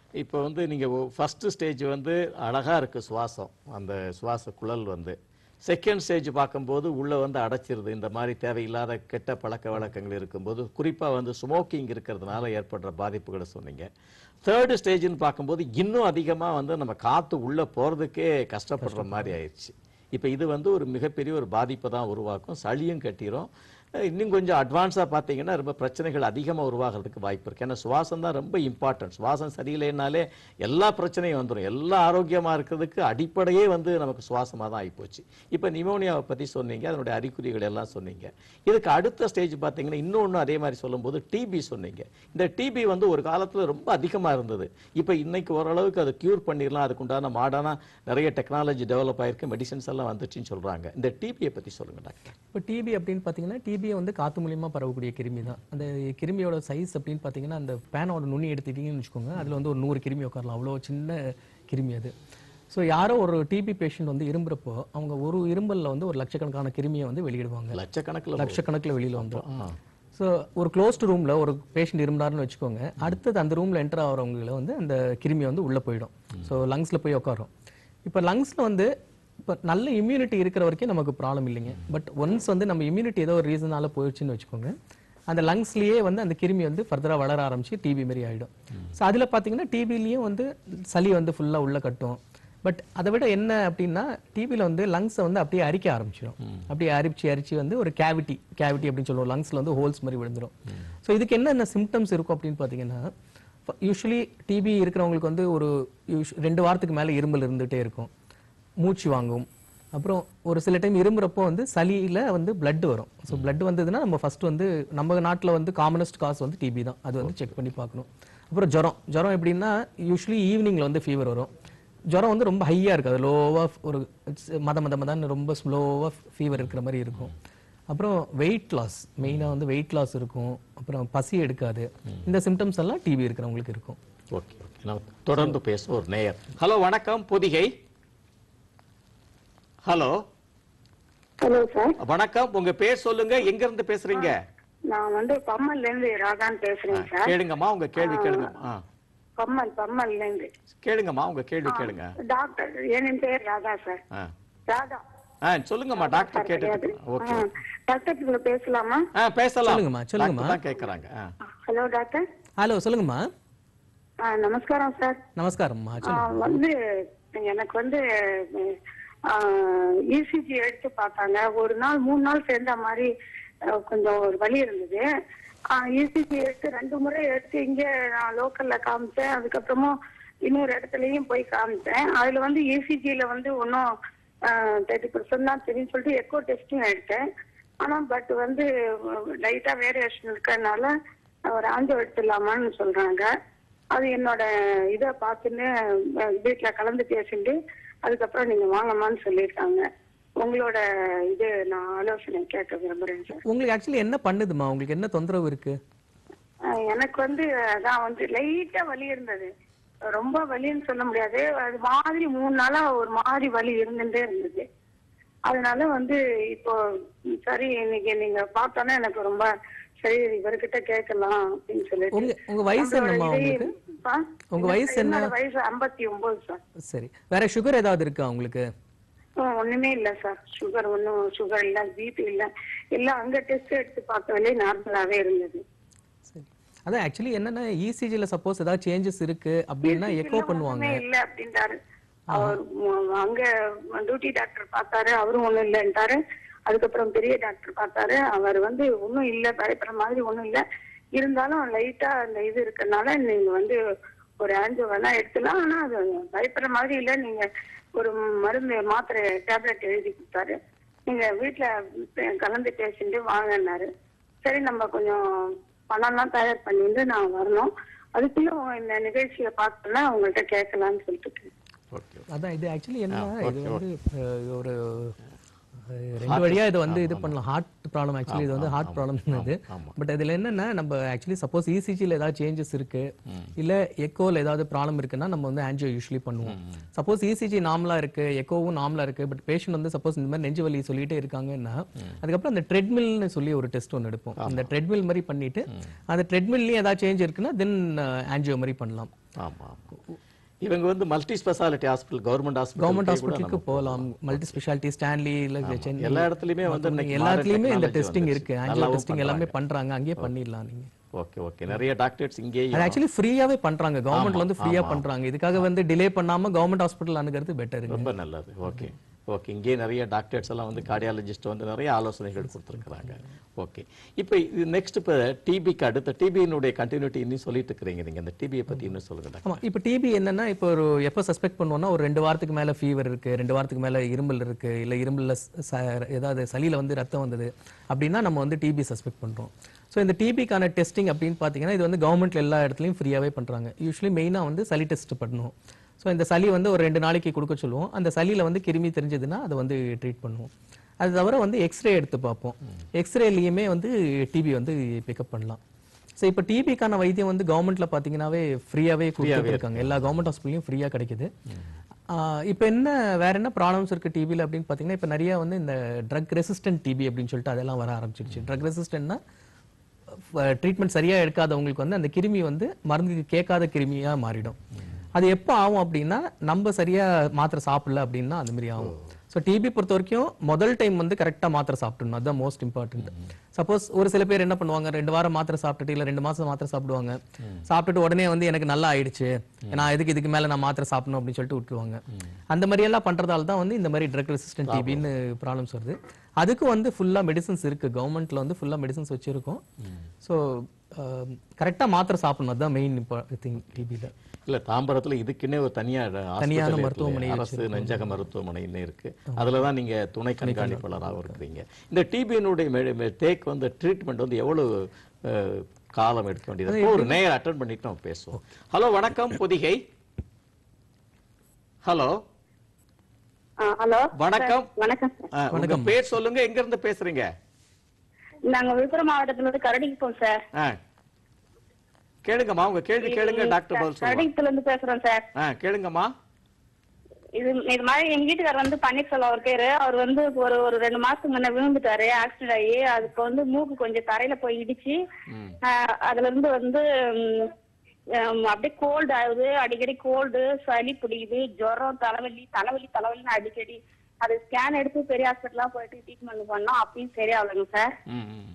இப்போ வந்து நீங்க ஃபர்ஸ்ட் ஸ்டேஜ் வந்து அழகா இருக்கு சுவாசம் அந்த சுவாச குழல் வந்து செகண்ட் ஸ்டேஜ் பார்க்கும்போது உள்ள வந்து அடைச்சிருது இந்த மாதிரி தேவையில்லாத கெட்ட பழக்க வழக்கங்கள் இருக்கும்போது குறிப்பா வந்து ஸ்மோக்கிங் இருக்கிறதுனால ஏற்படுற பாதிப்புகளை சொன்னீங்க தேர்டு ஸ்டேஜ்னு பார்க்கும்போது இன்னும் அதிகமா வந்து நம்ம காத்து உள்ள போறதுக்கே கஷ்டப்படுற மாதிரி ஆயிடுச்சு இப்போ இது வந்து ஒரு மிகப்பெரிய ஒரு பாதிப்பை தான் உருவாக்கும் சளியும் கட்டிரும் அஹ் இன்னும் கொஞ்சம் அட்வான்ஸாக பார்த்தீங்கன்னா ரொம்ப பிரச்சனைகள் அதிகமாக உருவாகிறதுக்கு வாய்ப்பு இருக்கு ஏன்னா சுவாசம் தான் ரொம்ப இம்பார்ட்டன்ட் சுவாசம் சரியில்லைனாலே எல்லா பிரச்சனையும் வந்துடும் எல்லா ஆரோக்கியமாக இருக்கிறதுக்கு அடிப்படையே வந்து நமக்கு சுவாசமாக தான் ஆகிப்போச்சு இப்போ நிமோனியாவை பற்றி சொன்னீங்க அதனுடைய அறிகுறிகள் எல்லாம் சொன்னீங்க இதுக்கு அடுத்த ஸ்டேஜ் பார்த்தீங்கன்னா இன்னொன்று அதே மாதிரி சொல்லும்போது டிபி சொன்னீங்க இந்த டிபி வந்து ஒரு காலத்தில் ரொம்ப அதிகமாக இருந்தது இப்போ இன்னைக்கு ஓரளவுக்கு அதை க்யூர் பண்ணிடலாம் அதுக்குண்டான மாடர்னாக நிறைய டெக்னாலஜி டெவலப் ஆயிருக்கு மெடிசன்ஸ் எல்லாம் வந்துச்சுன்னு சொல்கிறாங்க இந்த டிபியை பற்றி சொல்லுங்க டாக்டர் இப்போ டிபி அப்படின்னு பார்த்தீங்கன்னா டிபி வந்து காத்து மூலியமா பரவக்கூடிய கிருமி தான் அந்த கிருமியோட சைஸ் அப்படின்னு பார்த்தீங்கன்னா அந்த பேனோட நுனி எடுத்துட்டீங்கன்னு வச்சுக்கோங்க அதில் வந்து ஒரு நூறு கிருமி உட்காரலாம் அவ்வளோ சின்ன கிருமி அது ஸோ யாரோ ஒரு டிபி பேஷண்ட் வந்து இரும்புறப்போ அவங்க ஒரு இரும்பல்ல வந்து ஒரு லட்சக்கணக்கான கிருமியை வந்து வெளியிடுவாங்க லட்சக்கணக்கில் லட்சக்கணக்கில் வெளியில வந்துடும் ஸோ ஒரு க்ளோஸ்டு ரூம்ல ஒரு பேஷண்ட் இருந்தாருன்னு வச்சுக்கோங்க அடுத்தது அந்த ரூம்ல என்டர் ஆகிறவங்கள வந்து அந்த கிருமி வந்து உள்ள போயிடும் ஸோ லங்ஸ்ல போய் உட்காரும் இப்போ லங்ஸ்ல வந்து இப்போ நல்ல இம்யூனிட்டி இருக்கிற வரைக்கும் நமக்கு ப்ராப்ளம் இல்லைங்க பட் ஒன்ஸ் வந்து நம்ம இம்யூனிட்டி ஏதோ ஒரு ரீசனால போயிடுச்சுன்னு வச்சுக்கோங்க அந்த லங்ஸ்லயே வந்து அந்த கிருமி வந்து ஃபர்தரா வளர ஆரம்பிச்சு டிபி மாதிரி ஆயிடும் ஸோ அதுல பாத்தீங்கன்னா டிபிலையும் வந்து சளி வந்து ஃபுல்லா உள்ள கட்டும் பட் அதை விட என்ன அப்படின்னா டிவியில் வந்து லங்ஸை வந்து அப்படியே அரிக்க ஆரம்பிச்சிடும் அப்படியே அரிச்சு அரிச்சு வந்து ஒரு கேவிட்டி கேவிட்டி அப்படின்னு சொல்லுவோம் லங்ஸ்ல வந்து ஹோல்ஸ் மாதிரி விழுந்துரும் ஸோ இதுக்கு என்னென்ன சிம்டம்ஸ் இருக்கும் அப்படின்னு பார்த்தீங்கன்னா யூஸ்வலி டிபி இருக்கிறவங்களுக்கு வந்து ஒரு usu- ரெண்டு வாரத்துக்கு மேலே இருமல் இருந்துகிட்டே இருக்கும் மூச்சு வாங்கும் அப்புறம் ஒரு சில டைம் இருமுறப்போ வந்து சளியில வந்து blood வரும் ஸோ blood வந்ததுன்னா நம்ம ஃபர்ஸ்ட் வந்து நம்ம நாட்டில் வந்து காமனஸ்ட் காஸ் வந்து டிபி தான் அது வந்து செக் பண்ணி பார்க்கணும் அப்புறம் ஜுரம் ஜுரம் எப்படின்னா யூஸ்வலி ஈவினிங்ல வந்து ஃபீவர் வரும் ஜுரம் வந்து ரொம்ப ஹையா இருக்கு அது லோவா ஒரு மத மத மதன்னு ரொம்ப ஸ்லோவா ஃபீவர் இருக்கிற மாதிரி இருக்கும் அப்புறம் வெயிட் லாஸ் மெயினா வந்து வெயிட் லாஸ் இருக்கும் அப்புறம் பசி எடுக்காது இந்த சிம்டம்ஸ் எல்லாம் டிபி இருக்கிறவங்களுக்கு இருக்கும் ஓகே ஓகே நான் தொடர்ந்து பேசும் ஒரு நேயர் ஹலோ வணக்கம் பொதிகை ஹலோ ஹலோ சார் வணக்கம் உங்க பேர் சொல்லுங்க எங்க இருந்து பேசுறீங்க நான் வந்து பம்மல்ல இருந்து ராதான் பேசுறேன் சார் கேளுங்கம்மா உங்க கேள்வி கேளுங்க ஆ பம்மல் பம்மல்ல இருந்து கேளுங்கம்மா உங்க கேள்வி கேளுங்க டாக்டர் என் பேர் ராதா சார் ஆ ராதா ஆ சொல்லுங்கம்மா டாக்டர் கிடையாது கேட்டு ஓகே டாக்டர் உங்களை பேசலாமா ஆ பேசலாம் சொல்லுங்கம்மா, சொல்லுங்கம்மா. டாக்டர் தான் கேக்குறாங்க ஆ ஹலோ டாக்டர் ஹலோ சொல்லுங்கம்மா ஆ, நமஸ்காரம் சார் நமஸ்காரம்மா ஆ, சொல்லுங்க வந்து எனக்கு வந்து இசிஜி எடுத்து பார்த்தாங்க ஒரு நாள் மூணு நாள் சேர்ந்த மாதிரி அஹ், கொஞ்சம் ஒரு வலி இருந்தது இசிஜி எடுத்து ரெண்டு முறை எடுத்து இங்க நான் லோக்கல்ல காமிச்சேன் அதுக்கப்புறமா இன்னொரு இடத்துலயும் போய் காமிச்சேன் அதுல வந்து இசிஜில வந்து ஒன்றும் தேர்ட்டி பர்சன்ட் தான் தெரியும் சொல்லிட்டு எக்கோ டெஸ்டும் எடுத்தேன் ஆனா பட் வந்து லைட்டா வேரியேஷன் இருக்கறதுனால ஒரு ஆஞ்சோ எடுத்துடலாமான்னு சொல்றாங்க அது என்னோட இதை பார்த்துன்னு அஹ், வீட்ல கலந்து பேசிட்டு அதுக்கப்புறம் நீங்க வாங்கம்மான்னு சொல்லியிருக்காங்க உங்களோட இது நான் ஆலோசனை கேட்க விரும்புறேன் சார் உங்களுக்கு ஆக்சுவலி என்ன பண்ணுதுமா உங்களுக்கு என்ன தொந்தரவு இருக்கு அஹ், எனக்கு வந்து அதான் வந்து லைட்டா வலி இருந்தது ரொம்ப வலின்னு சொல்ல முடியாது அது மாதிரி மூணு நாளா ஒரு மாதிரி வலி இருந்துட்டே இருந்தது அதனால வந்து இப்போ சரி இன்னைக்கு நீங்க பார்த்தோன்னே எனக்கு ரொம்ப சரி இவர்கிட்ட கேட்கலாம் அப்படின்னு சொல்லிட்டு உங்க உங்க வயசு என்னம்மா நம்மளோட உங்களுக்கு இதையும் ஆ? உங்க வயசு என்ன? என்னோட வயசு ஐம்பத்தி ஒன்பது சார் சரி வேற சுகர் ஏதாவது இருக்கா உங்களுக்கு ஆ, ஒண்ணுமே இல்ல சார் சுகர் ஒண்ணும் சுகர் இல்ல பிபி இல்ல எல்லாம் அங்க டெஸ்ட் எடுத்து பார்த்தவங்களே நார்மலாவே இருந்தது சரி அதான் ஆக்சுவலி என்னன்னா இசிஜில சப்போஸ் ஏதாவது சேஞ்சஸ் இருக்கு அப்படின்னா எக்கோ பண்ணுவாங்க ஒண்ணுமே இல்ல அப்படின்றாரு அவர் ம- அங்க டியூட்டி டாக்டர் பார்த்தாரு அவரும் ஒண்ணும் இல்லைன்ட்டாரு அதுக்கப்புறம் பெரிய டாக்டர் பார்த்தாரு அவர் வந்து ஒண்ணும் இல்ல பயப்படுற மாதிரி ஒண்ணும் இல்ல இருந்தாலும் லைட்டா அந்த இது இருக்கறனால நீங்க வந்து ஒரு ஆஞ்சோ வேணா எடுத்துலாம் ஆனா அது பயப்படுற மாதிரி இல்ல நீங்க ஒரு மருந்து மாத்திரை டேப்லெட் எழுதி கொடுத்தாரு நீங்க வீட்டுல பே- கலந்து பேசிட்டு வாங்கினாரு சரி நம்ம கொஞ்சம் பணம்லாம் தயார் பண்ணிட்டு நான் வரணும் அதுக்குள்ள இந்த நிகழ்ச்சியை பார்த்தோன்னா உங்கள்கிட்ட கேட்கலாம்னு சொல்லிட்டு ஓகே அதான் இது ஆக்சுவலி என்ன ஆ, இது okay, வந்து அஹ், ஒரு அஹ், ரெண்டு வழியா இது வந்து இது பண்ணலாம் ஹார்ட் ப்ராப்ளம் ஆக்சுவலி இது வந்து ஹார்ட் ப்ராப்ளம் இது ஆமா. பட் இதுல என்னன்னா நம்ம ஆக்சுவலி சப்போஸ் இசிஜில ஏதாவது சேஞ்சஸ் இருக்கு இல்ல எக்கோல ஏதாவது ப்ராப்ளம் இருக்குன்னா நம்ம வந்து ஆன்ஜியோ யூஸ்வலி பண்ணுவோம் சப்போஸ் இசிஜி நார்மலா இருக்கு எக்கோவும் நார்மலா இருக்கு பட் பேஷண்ட் வந்து சப்போஸ் இந்த மாதிரி நெஞ்சு வலி சொல்லிட்டே இருக்காங்கன்னா அதுக்கப்புறம் அந்த ட்ரெட்மில்னு சொல்லி ஒரு டெஸ்ட் ஒன்று எடுப்போம் அந்த ட்ரெட்மில் மாதிரி பண்ணிட்டு அந்த ட்ரெட்மில்லையும் ஏதாவது சேஞ்ச் இருக்குன்னா தென் ஆன்ஜியோ மாதிரி பண்ணலாம் ஆமா ஆமா இவங்க வந்து multi specialty hospital government hospital government ஹாஸ்பிட்டலுக்கு போகலாம் மல்டி ஸ்பெஷாலிட்டி ஸ்டான்லி இல்ல சென்னை எல்லா இடத்துலயுமே வந்து மத்தபடி இன்னைக்கு எல்லாத்துலயுமே modern இந்த technology டெஸ்டிங் வந்துருச்சு. இருக்கு ஆன்ஜியோ நல்லாவும் டெஸ்டிங் எல்லாமே பண்றாங்க அங்கேயே பண்ணிடலாம் நீங்க ஓகே ஓகே நிறைய டாக்டர்ஸ் இங்கேயும் அது ஆக்சுவலி ஃப்ரீயாவே பண்றாங்க கவர்மெண்ட்ல வந்து ஃப்ரீயா பண்றாங்க இதுக்காக வந்து டிலே பண்ணாம கவர்மெண்ட் ஹாஸ்பிட்டல் அணுகிறது பெட்டருங்க ரொம்ப நல்லது ஓகே ஓகே இங்கே நிறைய டாக்டர்ஸ் எல்லாம் வந்து கார்டியாலஜிஸ்ட் வந்து நிறைய ஆலோசனைகள் கொடுத்துருக்குறாங்க ஓகே இப்போ இது நெக்ஸ்ட் இப்போ டிபிக்கு அடுத்த டிபியினுடைய கண்டினியூட்டி இன்னும் சொல்லிட்டு இருக்கிறீங்க நீங்க இந்த டிபியை பத்தி இன்னும் சொல்லுங்க டாக்டர் ஆமா இப்போ டிபி என்னன்னா இப்போ ஒரு எப்போ சஸ்பெக்ட் பண்ணுவோம்னா ஒரு ரெண்டு வாரத்துக்கு மேல ஃபீவர் இருக்கு ரெண்டு வாரத்துக்கு மேல இருமல் இருக்கு இல்ல இருமல்ல ச- ச- ஏதாவது சளியில வந்து ரத்தம் வந்தது அப்படின்னா நம்ம வந்து டிபி சஸ்பெக்ட் பண்றோம் ஸோ இந்த டிபிக்கான டெஸ்டிங் அப்படின்னு பார்த்தீங்கன்னா இது வந்து கவர்மெண்ட்ல எல்லா இடத்துலையும் ஃப்ரீயாவே பண்றாங்க யூஸ்வலி மெயினா வந்து சளி டெஸ்ட் பண்ணணும் ஸோ இந்த சளி வந்து ஒரு ரெண்டு நாளைக்கு கொடுக்க சொல்லுவோம் அந்த சளியில வந்து கிருமி தெரிஞ்சதுன்னா அதை வந்து ட்ரீட் பண்ணுவோம் அது தவிர வந்து எக்ஸ்ரே எடுத்து பார்ப்போம் எக்ஸ்ரேலையுமே வந்து டிபி வந்து பிக்கப் பண்ணலாம் ஸோ இப்போ டிபிக்கான வைத்தியம் வந்து கவர்மெண்ட்ல பார்த்தீங்கன்னாவே ஃப்ரீயாவே கொடுத்துட்டு இருக்காங்க எல்லா கவர்மெண்ட் ஹாஸ்பிட்டலையும் ஃப்ரீயா கிடைக்குது இப்போ என்ன வேற என்ன ப்ராப்ளம்ஸ் இருக்கு டிபியில் அப்படின்னு பார்த்தீங்கன்னா இப்போ நிறைய வந்து இந்த ட்ரக் ரெசிஸ்டன்ட் டிபி அப்படின்னு சொல்லிட்டு அதெல்லாம் வர ஆரம்பிச்சிருச்சு ட்ரக் ரெசிஸ்டன்ட்னா ட்ரீட்மெண்ட் சரியா எடுக்காதவங்களுக்கு வந்து அந்த கிருமி வந்து மருந்துக்கு கேட்காத கிருமியா மாறிடும் அது எப்போ ஆகும் அப்படின்னா நம்ம சரியா மாத்திரை சாப்பிடல அப்படின்னா அந்த மாதிரி ஆகும் ஸோ டிபி பொறுத்த வரைக்கும் முதல் டைம் வந்து கரெக்டா மாத்திரை சாப்பிடணும் அதுதான் மோஸ்ட் இம்பார்ட்டன்ட் சப்போஸ் ஒரு சில பேர் என்ன பண்ணுவாங்க ரெண்டு வாரம் மாத்திரை சாப்பிட்டுட்டு இல்ல ரெண்டு மாசம் மாத்திரை சாப்பிடுவாங்க சாப்பிட்டுட்டு உடனே வந்து எனக்கு நல்லா ஆயிடுச்சு நான் எதுக்கு இதுக்கு மேல நான் மாத்திரை சாப்பிடணும் அப்படின்னு சொல்லிட்டு விட்டுருவாங்க அந்த மாதிரி எல்லாம் பண்றதால தான் வந்து இந்த மாதிரி ட்ரக் ரெசிஸ்டன்ட் டிபின்னு ப்ராப்ளம்ஸ் வருது அதுக்கு வந்து ஃபுல்லா மெடிசன்ஸ் இருக்கு கவர்மெண்ட்ல வந்து ஃபுல்லா மெடிசன்ஸ் வச்சிருக்கோம் ஸோ கரெக்டா மாத்திரை சாப்பிடணும் அதுதான் மெயின் திங் டிபியில் இல்ல தாம்பரத்துல இதுக்குன்னே ஒரு தனியா தனியான hospital இருக்கு மருத்துவமனை இல்லையா? அரசு நெஞ்சக மருத்துவமனைன்னு இருக்கு அதுல தான் நீங்க துணை கண்காணிப்பாளராகவும் இருக்கிறீங்க இந்த டிபியினுடைய டேக் வந்து ட்ரீட்மெண்ட் வந்து எவ்வளவு அஹ், காலம் எடுக்க வேண்டியது இருக்கும்? ஒரு நேர் அட்டன் பண்ணிட்டு நம்ம பேசுவோம் ஹலோ வணக்கம் பொதிகை ஹலோ ஹலோ வணக்கம் வணக்கம் சார் அஹ், உங்க பேர் சொல்லுங்க எங்க இருந்து பேசுறீங்க நாங்க விழுப்புரம் மாவட்டத்துல இருந்து கரடிக்குப்போம் சார் ஆ. கேளுங்கம்மா உங்க கேள்வி கேளுங்க டாக்டர் பதில் சொல்லுவாங்க கரடிக்குப்பத்துல இருந்து பேசுறோம் சார் ஆ கேளுங்கம்மா இது இது மாதிரி எங்க வீட்டுக்காரர் வந்து பன்னீர்செல்வம் அவர் பேரு அவர் வந்து ஒரு ஒரு ரெண்டு மாசத்துக்கு முன்ன விழுந்துட்டாரு ஆக்சிடென்ட் ஆகி அதுக்கு வந்து மூக்கு கொஞ்சம் தரையில போய் இடிச்சு ஆஹ் அதுல இருந்து வந்து ம், ஹம், அப்படியே கோல்டு ஆகுது அடிக்கடி கோல்டு சளி பிடிக்குது ஜுரம் தலைவலி தலைவலி தலைவலின்னு அடிக்கடி அது ஸ்கேன் எடுத்து பெரிய ஹாஸ்பிட்டலாம் போயிட்டு ட்ரீட்மெண்ட் பண்ணோம் அப்பயும் சரியாகலைங்க சார் ம் ம்.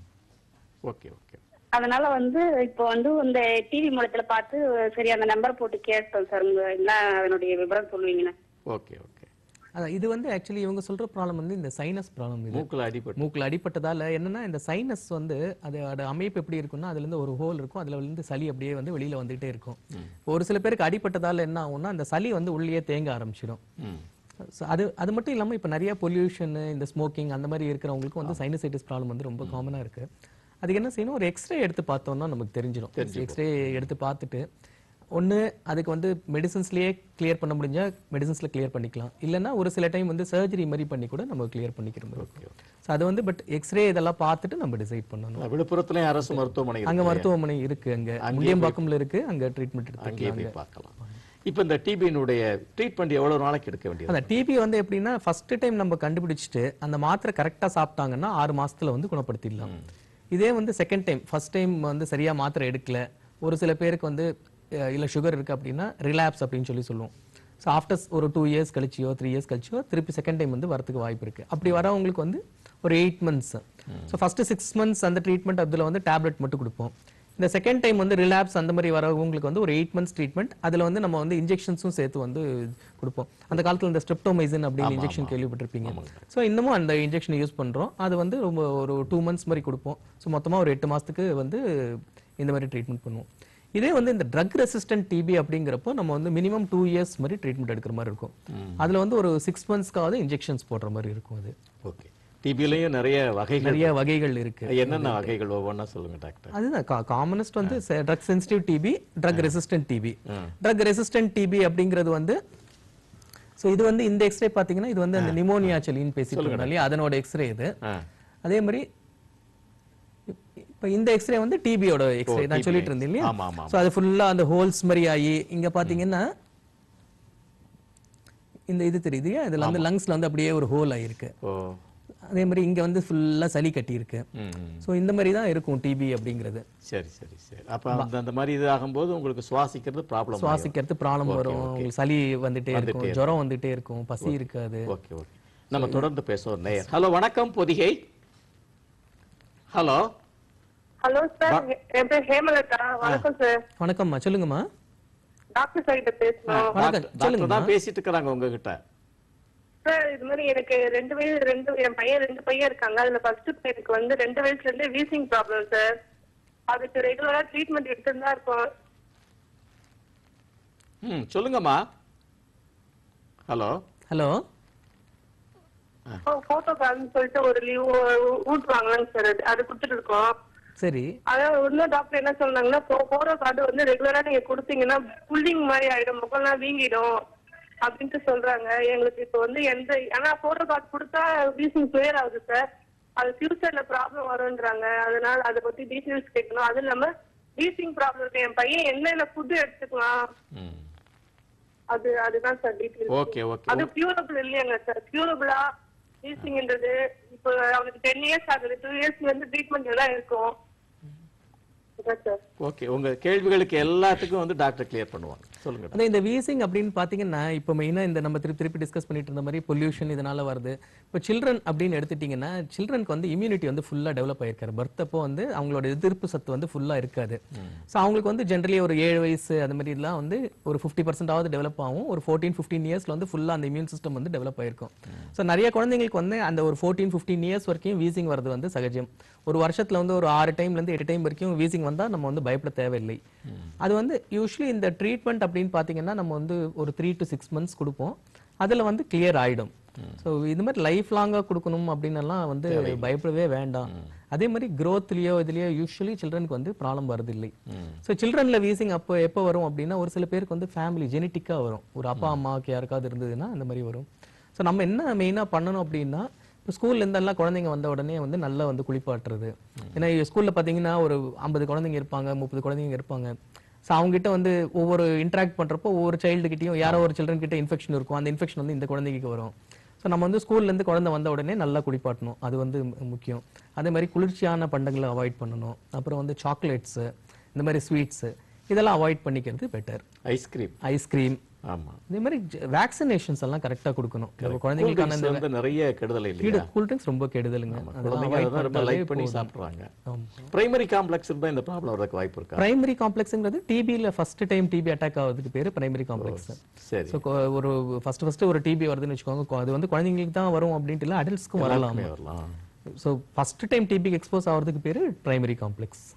ஓகே ஓகே அதனால வந்து இப்போ வந்து இந்த டிவி மூலத்துல பார்த்து சரி அந்த நம்பர் போட்டு கேட்டோம் சார் உங்க என்ன அதனுடைய விவரம் சொல்லுவீங்கன்னு ஓகே ஓகே அதான் இது வந்து ஆக்சுவலி இவங்க சொல்ற ப்ராப்ளம் வந்து இந்த சைனஸ் ப்ராப்ளம் இது மூக்குல அடிபட்டு மூக்குல அடிபட்டதால என்னன்னா இந்த சைனஸ் வந்து அதோட அமைப்பு எப்படி இருக்கும்னா அதுல இருந்து ஒரு ஹோல் இருக்கும் அதுல இருந்து சளி அப்படியே வந்து வெளியில வந்துகிட்டே இருக்கும் ஒரு சில பேருக்கு அடிபட்டதால என்ன ஆகும்னா அந்த சளி வந்து உள்ளேயே தேங்க ஆரம்பிச்சிடும் ம் So அது அது மட்டும் இல்லாம இப்ப நிறைய பொல்யூஷன் இந்த ஸ்மோக்கிங் அந்த மாதிரி இருக்கிறவங்களுக்கு வந்து சைனசைட்டிஸ் ப்ராப்ளம் வந்து ரொம்ப காமனா இருக்கு அதுக்கு என்ன செய்யணும் ஒரு எக்ஸ்ரே எடுத்து பார்த்தோம்னா நமக்கு தெரிஞ்சிடும் எக்ஸ்ரே எடுத்து பார்த்துட்டு ஒண்ணு அதுக்கு வந்து மெடிசன்ஸ்லயே கிளியர் பண்ண முடிஞ்சா மெடிசன்ஸ்ல கிளியர் பண்ணிக்கலாம் இல்லைன்னா ஒரு சில டைம் வந்து சர்ஜரி மாதிரி பண்ணி கூட நம்ம கிளியர் பண்ணிக்கிற மாதிரி இருக்கும் ஸோ அது வந்து பட் எக்ஸ்ரே இதெல்லாம் பார்த்துட்டு நம்ம டிசைட் பண்ணணும் விழுப்புரத்துலயும் அரசு மருத்துவமனை இருக்கு அங்க இல்லையா? மருத்துவமனை இருக்கு அங்க முண்டியம்பாக்கம்ல இருக்கு அங்க ட்ரீட்மெண்ட் அங்கேயே எடுத்துக்கலாம் போய் பார்க்கலாம் இப்போ இந்த டிபியினுடைய ட்ரீட்மெண்ட் எவ்வளவு நாளைக்கு எடுக்க வேண்டியது அந்த டிபி வந்து எப்படின்னா ஃபர்ஸ்ட் டைம் நம்ம கண்டுபிடிச்சிட்டு அந்த மாத்திரை கரெக்டா சாப்பிட்டாங்கன்னா ஆறு மாசத்துல வந்து குணப்படுத்திடலாம் இதே வந்து செகண்ட் டைம் ஃபர்ஸ்ட் டைம் வந்து சரியா மாத்திரை எடுக்கல ஒரு சில பேருக்கு வந்து அஹ், இல்ல சுகர் இருக்கு அப்படின்னா ரிலாப்ஸ் அப்படின்னு சொல்லி சொல்லுவோம் ஸோ ஆஃப்டர் ஒரு டூ இயர்ஸ் கழிச்சியோ த்ரீ இயர்ஸ் கழிச்சியோ திருப்பி செகண்ட் டைம் வந்து வரதுக்கு வாய்ப்பு இருக்கு அப்படி வரவங்களுக்கு வந்து ஒரு eight months so first six months அந்த ட்ரீட்மெண்ட் அதில் வந்து டேப்லெட் மட்டும் கொடுப்போம் இந்த செகண்ட் டைம் வந்து ரிலாப்ஸ் அந்த மாதிரி வரவங்களுக்கு வந்து ஒரு எயிட் மந்த்ஸ் ட்ரீட்மெண்ட் அதுல வந்து நம்ம வந்து இன்ஜெக்ஷன்ஸும் சேர்த்து வந்து கொடுப்போம் அந்த காலத்துல இந்த ஸ்ட்ரெப்டோமைசின் அப்படின்னு இன்ஜெக்ஷன் கேள்விப்பட்டிருப்பீங்க ஸோ இன்னமும் அந்த இன்ஜெக்ஷன் யூஸ் பண்றோம் அது வந்து ரொம்ப ஒரு டூ மந்த்ஸ் மாதிரி கொடுப்போம் ஸோ மொத்தமா ஒரு எட்டு மாசத்துக்கு வந்து இந்த மாதிரி ட்ரீட்மெண்ட் பண்ணுவோம் இதே வந்து இந்த ட்ரக் ரெசிஸ்டன்ட் டிபி அப்படிங்கிறப்போ நம்ம வந்து மினிமம் டூ இயர்ஸ் மாதிரி ட்ரீட்மெண்ட் எடுக்கிற மாதிரி இருக்கும் அதுல வந்து ஒரு சிக்ஸ் மந்த்ஸ்க்காவது இன்ஜெக்ஷன்ஸ் போடுற மாதிரி இருக்கும் அது ஓகே டிபிலையும் நிறைய வகைகள் நிறைய வகைகள் இருக்கு என்னென்ன வகைகள் ஒவ்வொன்றா சொல்லுங்க டாக்டர் அதுதான் காமனஸ்ட் வந்து drug sensitive TB drug resistant TB drug resistant TB அப்படிங்கிறது வந்து சோ இது வந்து இந்த எக்ஸ்ரே பாத்தீங்கன்னா இது வந்து அந்த நிமோனியா செலின்னு பேசிட்டு இருந்தோம் இல்லையா அதனோட எக்ஸ்ரே இது ஆ அதே மாதிரி இப்- இப்ப இந்த எக்ஸ்ரே வந்து டிபியோட எக்ஸ்ரே நான் சொல்லிட்டு இருந்தேன் இல்லையா ஆமா, ஆமா, சோ அது ஃபுல்லா அந்த ஹோல்ஸ் மாதிரி ஆகி இங்க பாத்தீங்கன்னா இந்த இது தெரியுது இதுல வந்து லங்ஸ்ல வந்து அப்படியே ஒரு ஹோல் ஆயிருக்கு ஓ அதே மாதிரி இங்க வந்து ஃபுல்லா சளி கட்டி இருக்கு ம், ம். ஸோ இந்த மாதிரி தான் இருக்கும் டிபி அப்படிங்கிறது சரி சரி சரி அப்ப அந்த அந்த மாதிரி இது ஆகும்போது உங்களுக்கு சுவாசிக்கிறது ப்ராப்ளம் சுவாசிக்கிறது ப்ராப்ளம் வரும் உங்களுக்கு சளி வந்துட்டே இருக்கும் ஜுரம் வந்துட்டே இருக்கும் பசி இருக்காது ஓகே ஓகே நம்ம தொடர்ந்து பேசுவோம் நேயர் ஹலோ வணக்கம் பொதிகை ஹலோ ஹலோ சார் என் பேர் ஹேமலதா வணக்கம் சார் வணக்கம்மா சொல்லுங்கம்மா டாக்டர் சார் கிட்ட பேசணும் வணக்கம் டாக்டர் தான் பேசிட்டு இருக்கிறாங்க உங்ககிட்ட சார் இது மாதிரி எனக்கு ரெண்டு வயசு ரெண்டு என் பையன் ரெண்டு பையன் இருக்காங்க அதுல ஃபர்ஸ்ட் பையனுக்கு வந்து ரெண்டு வயசுல இருந்தே வீசிங் ப்ராப்ளம் சார் அதுக்கு ரெகுலரா ட்ரீட்மெண்ட் எடுத்துட்டு தான் இருக்கோம் ம் சொல்லுங்கம்மா ஹலோ ஹலோ போட்டோ கார்டுன்னு சொல்லிட்டு ஒரு லீவ் ஊட்டுவாங்களாங்க சார் அது அது கொடுத்துட்டு இருக்கோம் சரி அதான் இன்னும் டாக்டர் என்ன சொன்னாங்கன்னா போட்டோ கார்டு வந்து ரெகுலரா நீங்க கொடுத்தீங்கன்னா புல்லிங் மாதிரி ஆயிடும் முகம்லாம் வீங்கிடும் அப்படின்ட்டு சொல்றாங்க எங்களுக்கு இப்போ வந்து எந்த ஆனா போட்டோ கார்டு கொடுத்தா வீசிங் கிளியர் ஆகுது சார் அது ஃபியூச்சர்ல ப்ராப்ளம் வரும்ன்றாங்க அதனால அதை பத்தி டீட்டெயில்ஸ் கேட்கணும் அது இல்லாம வீசிங் ப்ராப்ளம் இருக்கு என் பையன் என்னென்ன ஃபுட் எடுத்துக்கலாம் ம் அது அதுதான் சார் டீட்டெயில்ஸ் ஓகே ஓகே அது கியூரபிள் இல்லையாங்க சார் கியூரபிளா வீசிங்ன்றது இப்போ அவனுக்கு டென் இயர்ஸ் ஆகுது டூ இயர்ஸ்ல இருந்து ட்ரீட்மெண்ட் எல்லாம் இருக்கும் அதான் சார் ஓகே உங்க கேள்விகளுக்கு எல்லாத்துக்கும் வந்து டாக்டர் கிளியர் பண்ணுவாங்க சொல்லுங்க அதான் இந்த வீசிங் அப்படின்னு பார்த்தீங்கன்னா இப்போ மெயினாக இந்த நம்ம திருப்பி திருப்பி டிஸ்கஸ் பண்ணிட்டு இருந்த மாதிரி பொல்யூஷன் இதனால வருது இப்போ சில்ட்ரன் அப்படின்னு எடுத்துட்டிங்கன்னா சில்ட்ரனுக்கு வந்து இம்யூனிட்டி வந்து ஃபுல்லாக டெவலப் ஆயிருக்காரு பர்த் அப்போ வந்து அவங்களோட எதிர்ப்பு சத்து வந்து ஃபுல்லாக இருக்காது ஸோ அவங்களுக்கு வந்து ஜென்ரலி ஒரு ஏழு வயசு அந்த மாதிரிலாம் வந்து ஒரு ஃபிஃப்டி பர்சன்டாவது டெவலப் ஆகும் ஒரு ஃபோர்டீன் ஃபிஃப்டீன் இயர்ஸ்ல வந்து ஃபுல்லாக அந்த இம்யூன் சிஸ்டம் வந்து டெவலப் ஆயிருக்கும் ஸோ நிறைய குழந்தைங்களுக்கு வந்து அந்த ஒரு ஃபோர்டீன் ஃபிஃப்டீன் இயர்ஸ் வரைக்கும் வீசிங் வரது வந்து சகஜம் ஒரு வருஷத்துல வந்து ஒரு ஆறு டைம்லேருந்து எட்டு டைம் வரைக்கும் வீசிங் வந்தால் நம்ம வந்து பயப்பட தேவையில்லை அது வந்து யூஸ்வலி இந்த ட்ரீட்மெண்ட் அப்படின்னு பார்த்தீங்கன்னா நம்ம வந்து ஒரு த்ரீ டு சிக்ஸ் மந்த்ஸ் கொடுப்போம் அதில் வந்து கிளியர் ஆயிடும் ஸோ இது மாதிரி லைஃப் லாங்காக கொடுக்கணும் அப்படின்னு எல்லாம் வந்து பயப்படவே வேண்டாம் அதே மாதிரி growthலயோ இதுலயோ யூஸ்வலி சில்ட்ரனுக்கு வந்து ப்ராப்ளம் வருது இல்லை ஸோ சில்ட்ரன்ல வீசிங் அப்போ எப்போ வரும் அப்படின்னா ஒரு சில பேருக்கு வந்து ஃபேமிலி ஜெனட்டிக்காக வரும் ஒரு அப்பா அம்மாவுக்கு யாருக்காவது இருந்ததுன்னா அந்த மாதிரி வரும் ஸோ நம்ம என்ன மெயினாக பண்ணணும் அப்படின்னா இப்போ ஸ்கூல்ல இருந்தெல்லாம் குழந்தைங்க வந்த உடனே வந்து நல்லா வந்து குளிப்பாட்டுறது ஏன்னா ஸ்கூல்ல பார்த்தீங்கன்னா ஒரு ஐம்பது குழந்தைங்க இருப்பாங்க முப்பது குழந்தைங்க இருப்பாங்க ஸோ அவங்ககிட்ட வந்து ஒவ்வொரு இன்ட்ராக்ட் பண்றப்போ ஒவ்வொரு சைல்டு கிட்டயும் யாரோ ஒரு சில்ட்ரன் கிட்ட இன்ஃபெக்ஷன் இருக்கும் அந்த இன்ஃபெக்ஷன் வந்து இந்த குழந்தைக்கு வரும் ஸோ நம்ம வந்து ஸ்கூல்ல இருந்து குழந்தை வந்த உடனே நல்லா குளிப்பாட்டணும் அது வந்து மு- முக்கியம் அதே மாதிரி குளிர்ச்சியான பண்டங்களை அவாய்ட் பண்ணணும் அப்புறம் வந்து சாக்லேட்ஸு இந்த மாதிரி ஸ்வீட்ஸு இதெல்லாம் அவாய்ட் பண்ணிக்கிறது பெட்டர் ஐஸ்கிரீம் ஐஸ்கிரீம் ஆமா இதே மாதிரி வேக்சினேஷன்ஸ் எல்லாம் கரெக்டாக கொடுக்கணும் இப்போ குழந்தைங்களுக்கான இந்த வந்து நிறைய கெடுதல் இல்லையா கூல் ட்ரிங்க்ஸ் ரொம்ப கெடுதலுங்க அதெல்லாம் குழந்தைங்க avoid அதான் ரொம்ப பண்ணாலே லைக் பண்ணி போதும். சாப்பிடுறாங்க ஆமா. பிரைமரி காம்ப்ளெக்ஸ் இருந்தா இந்த ப்ராப்ளம் வரதுக்கு வாய்ப்பு இருக்கா பிரைமரி காம்ப்ளெக்ஸ்ங்கிறது டிபியில் ஃபர்ஸ்ட் டைம் டிபி அட்டாக் ஆகுறதுக்கு பேரு பிரைமரி காம்ப்ளெக்ஸ் சரி ஸோ ஒரு ஃபர்ஸ்ட் ஃபர்ஸ்ட் ஒரு டிபி வருதுன்னு வச்சுக்கோங்க கொ- அது வந்து குழந்தைங்களுக்கு தான் வரும் அப்படின்ட்டு இல்லை அடல்ட்ஸ்க்கும் வரலாம் எல்லாருக்குமே வரலாம் ஸோ ஃபர்ஸ்ட் டைம் டிபிக்கு எக்ஸ்போஸ் ஆகிறதுக்கு பேரு பிரைமரி காம்ப்ளெக்ஸ்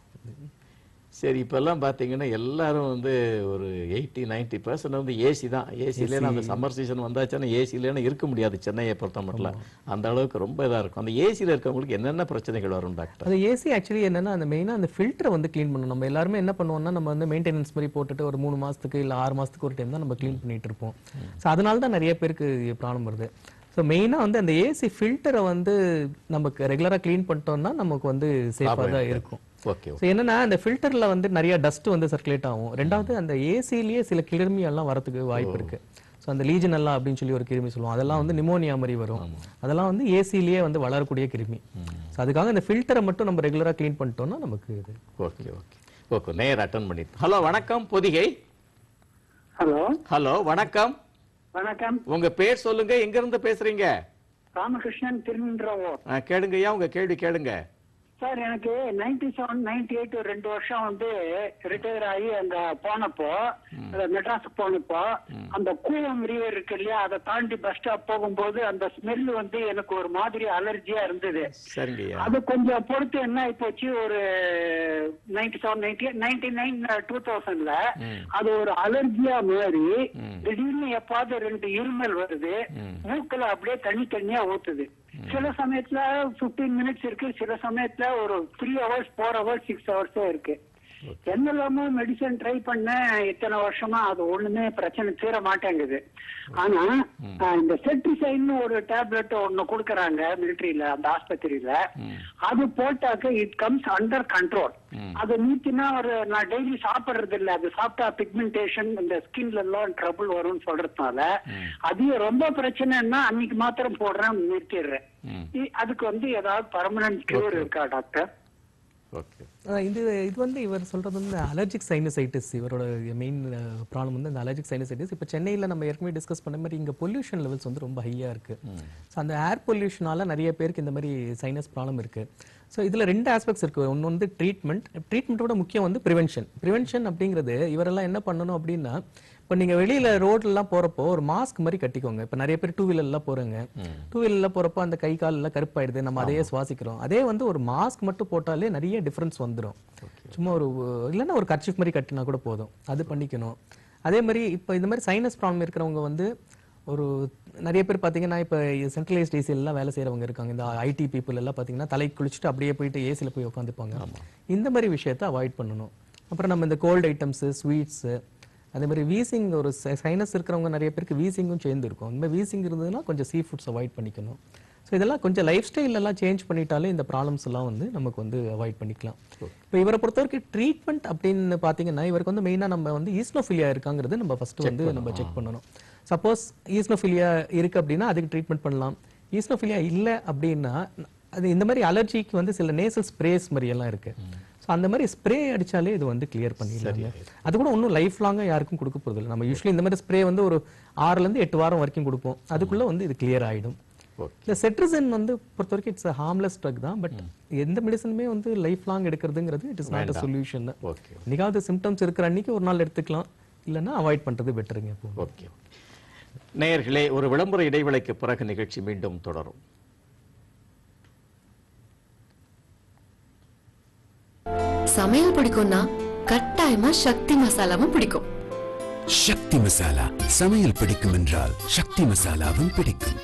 சரி இப்பெல்லாம் பாத்தீங்கன்னா எல்லாரும் வந்து ஒரு எயிட்டி நைன்டி பர்சன்ட் வந்து ஏசி தான் ஏசி இல்லைன்னா அந்த சம்மர் சீசன் வந்தாச்சுன்னா ஏசி இல்லைன்னா இருக்க முடியாது சென்னையை பொறுத்த மட்டும் அந்த அளவுக்கு ரொம்ப இதா இருக்கும் அந்த ஏசியில் இருக்கவங்களுக்கு என்னென்ன பிரச்சனைகள் வரும் டாக்டர் அது ஏசி ஆக்சுவலி என்னன்னா அந்த மெயினாக அந்த ஃபில்டரை வந்து க்ளீன் பண்ணணும் நம்ம எல்லாருமே என்ன பண்ணுவோம்னா நம்ம வந்து மெயின்டெனன்ஸ் மாதிரி போட்டுட்டு ஒரு மூணு மாசத்துக்கு இல்லை ஆறு மாசத்துக்கு ஒரு டைம் தான் நம்ம க்ளீன் பண்ணிட்டு இருப்போம் ஸோ அதனால தான் நிறைய பேருக்கு ப்ராப்ளம் வருது ஸோ மெயினாக வந்து அந்த ஏசி ஃபில்டரை வந்து நமக்கு ரெகுலராக க்ளீன் பண்ணிட்டோம்னா நமக்கு வந்து சேஃபாக தான் இருக்கும் ஓகே ஸோ என்னன்னா அந்த ஃபில்டர்ல வந்து நிறைய டஸ்ட் வந்து சர்க்குலேட் ஆகும் ரெண்டாவது அந்த ஏசிலேயே சில கிருமி எல்லாம் வரதுக்கு வாய்ப்பு இருக்கு ஸோ அந்த லீஜனல்லா அப்படின்னு சொல்லி ஒரு கிருமி சொல்லுவோம் அதெல்லாம் வந்து நிமோனியா மாதிரி வரும் அதெல்லாம் வந்து ஏசிலேயே வந்து வளரக்கூடிய கிருமி ஸோ அதுக்காக இந்த ஃபில்டரை மட்டும் நம்ம ரெகுலரா க்ளீன் பண்ணிட்டோம்னா நமக்கு இது ஓகே ஓகே ஓகே நேர் அட்டன் பண்ணிட்டு ஹலோ வணக்கம் பொதிகை ஹலோ ஹலோ வணக்கம் வணக்கம் உங்க பேர் சொல்லுங்க எங்க இருந்து பேசுறீங்க ராமகிருஷ்ணன் திருநின்றவோ ஆ, கேளுங்கய்யா உங்க கேள்வி கேளுங்க சார் எனக்கு நைன்டி செவன் நைன்டி எயிட் ஒரு ரெண்டு வருஷம் வந்து ரிட்டையர் ஆகி அங்க போனப்போ அந்த மெட்ராஸ் போனப்போ அந்த கூவம் ரிவர் இருக்கு இல்லையா அதை தாண்டி பஸ் ஸ்டாப் போகும்போது அந்த ஸ்மெல் வந்து எனக்கு ஒரு மாதிரி அலர்ஜியா இருந்தது சரிங்கய்யா அது கொஞ்சம் பொறுத்து என்ன ஆயிப்போச்சு ஒரு ninety seven ninety ninety nine two தௌசண்ட்ல அது ஒரு அலர்ஜியா மாதிரி திடீர்னு எப்பாவது ரெண்டு இருமல் வருது மூக்குல அப்படியே தண்ணி தண்ணியா ஊத்துது சில சமயத்துல 15 மினிட்ஸ் இருக்கு சில சமயத்துல ஒரு three hours four hours six ஹவர்ஸே இருக்கு என்னெல்லாமோ மெடிசன் ட்ரை பண்ணேன் இத்தனை வருஷமா அது ஒண்ணுமே பிரச்சனை தீர மாட்டேங்குது ஆனா ஆஹ், இந்த செட்ரிசைன்னு ஒரு டேப்லெட் ஒண்ணு கொடுக்கறாங்க மிலிட்டரியில அந்த ஆஸ்பத்திரியில அது போட்டாக்க இட் கம்ஸ் அண்டர் கண்ட்ரோல் அது நீத்தினா ஒரு நான் டெய்லி சாப்பிடுறது இல்ல அது சாப்பிட்டா பிக்மெண்டேஷன் இந்த ஸ்கின்ல எல்லாம் ட்ரபிள் வரும்னு சொல்றதுனால அது ரொம்ப பிரச்சனைன்னா அன்னைக்கு மாத்திரம் போடுறேன் நிறுத்திடுறேன் இ- அதுக்கு வந்து ஏதாவது பர்மனன்ட் கியூர் இருக்கா டாக்டர் ஓகே ஆஹ் இது இது வந்து இவர் சொல்றது வந்து அலர்ஜிக் சைனசைட்டிஸ் இவரோட மெயின் ப்ராப்ளம் வந்து அந்த அலர்ஜிக் சைனசைட்டிஸ் இப்போ சென்னையில் நம்ம ஏற்கனவே டிஸ்கஸ் பண்ண மாதிரி இங்கே பொல்யூஷன் லெவல்ஸ் வந்து ரொம்ப ஹையாக இருக்கு ஸோ அந்த ஏர் பொல்யூஷனால நிறைய பேருக்கு இந்த மாதிரி சைனஸ் ப்ராப்ளம் இருக்கு ஸோ இதில் ரெண்டு ஆஸ்பெக்ட்ஸ் இருக்கு ஒன்று வந்து ட்ரீட்மெண்ட் ட்ரீட்மெண்ட்டோட முக்கியம் வந்து ப்ரிவென்ஷன் ப்ரிவென்ஷன் அப்படிங்கிறது இவரெல்லாம் என்ன பண்ணணும் அப்படின்னா இப்போ நீங்க வெளியில ரோட்லலாம் போறப்போ ஒரு மாஸ்க் மாதிரி கட்டிக்கோங்க இப்போ நிறைய பேர் டூ வீலர்லாம் போறாங்க டூ வீலர்ல போறப்போ அந்த கை கால் எல்லாம் கருப்பாயிடுது நம்ம அதையே சுவாசிக்கிறோம் அதே வந்து ஒரு மாஸ்க் மட்டும் போட்டாலே நிறைய டிஃபரன்ஸ் வந்துடும் சும்மா ஒரு இல்லைன்னா ஒரு கர்ச்சிஃப் மாதிரி கட்டினா கூட போதும் அது பண்ணிக்கணும் அதே மாதிரி இப்போ இந்த மாதிரி சைனஸ் ப்ராப்ளம் இருக்கிறவங்க வந்து ஒரு நிறைய பேர் பார்த்தீங்கன்னா இப்போ சென்ட்ரலைஸ்ட் ஏசிலாம் வேலை செய்கிறவங்க இருக்காங்க இந்த ஐடி பீப்புள் எல்லாம் பார்த்தீங்கன்னா தலை குளிச்சுட்டு அப்படியே போயிட்டு ஏசியில் போய் உட்காந்துப்பாங்க இந்த மாதிரி விஷயத்தை அவாய்ட் பண்ணணும் அப்புறம் நம்ம இந்த கோல்டு ஐட்டம்ஸு ஸ்வீட்ஸு அதே மாதிரி வீசிங் ஒரு சைனஸ் இருக்கிறவங்க நிறைய பேருக்கு வீசிங்கும் சேர்ந்து இருக்கும் இந்த மாதிரி வீசிங் இருந்ததுன்னா கொஞ்சம் சீ ஃபுட்ஸ் அவாய்ட் பண்ணிக்கணும் ஸோ இதெல்லாம் கொஞ்சம் லைஃப் எல்லாம் சேஞ்ச் பண்ணிட்டாலே இந்த ப்ராப்ளம்ஸ் எல்லாம் வந்து நமக்கு வந்து அவாய்ட் பண்ணிக்கலாம் இப்போ இவரை பொறுத்த வரைக்கும் ட்ரீட்மெண்ட் அப்படின்னு பார்த்தீங்கன்னா இவருக்கு வந்து மெயினாக நம்ம வந்து ஈஸ்னோஃபிலியா இருக்காங்கிறது நம்ம ஃபர்ஸ்ட் வந்து நம்ம செக் பண்ணணும் சப்போஸ் ஈஸ்னோஃபிலியா இருக்கு அப்படின்னா அதுக்கு ட்ரீட்மெண்ட் பண்ணலாம் ஈஸ்னோஃபிலியா இல்லை அப்படின்னா அது இந்த மாதிரி அலர்ஜிக்கு வந்து சில நேசல் ஸ்ப்ரேஸ் மாதிரி எல்லாம் இருக்கு ஸோ அந்த மாதிரி ஸ்ப்ரே அடிச்சாலே இது வந்து கிளியர் பண்ணிடலாங்க அது கூட ஒன்றும் லைஃப் லாங்காக யாருக்கும் கொடுக்க போகிறது இல்லை நம்ம யூஸ்வலி இந்த மாதிரி ஸ்ப்ரே வந்து ஒரு ஆறுலேருந்து எட்டு வாரம் வரைக்கும் கொடுப்போம் அதுக்குள்ள வந்து இது கிளியர் ஆயிடும் ஓகே இந்த செட்ரிசன் வந்து பொறுத்த வரைக்கும் இட்ஸ் ஹார்ம்லெஸ் ட்ரக் தான் பட் எந்த மெடிசனுமே வந்து லைஃப் லாங் எடுக்கிறதுங்கிறது it is not a solution தான் ஓகே என்னைக்காவது சிம்டம்ஸ் இருக்கிற அன்னைக்கு ஒரு நாள் எடுத்துக்கலாம் இல்லைன்னா அவாய்ட் பண்றது பெட்டருங்க இப்போ ஓகே நேயர்களே ஒரு விளம்பர இடைவேளைக்கு பிறகு நிகழ்ச்சி மீண்டும் தொடரும் சமையல் பிடிக்கும்னா கட்டாயமா சக்தி மசாலாவும் பிடிக்கும் சக்தி மசாலா சமையல் பிடிக்கும் என்றால் சக்தி மசாலாவும் பிடிக்கும்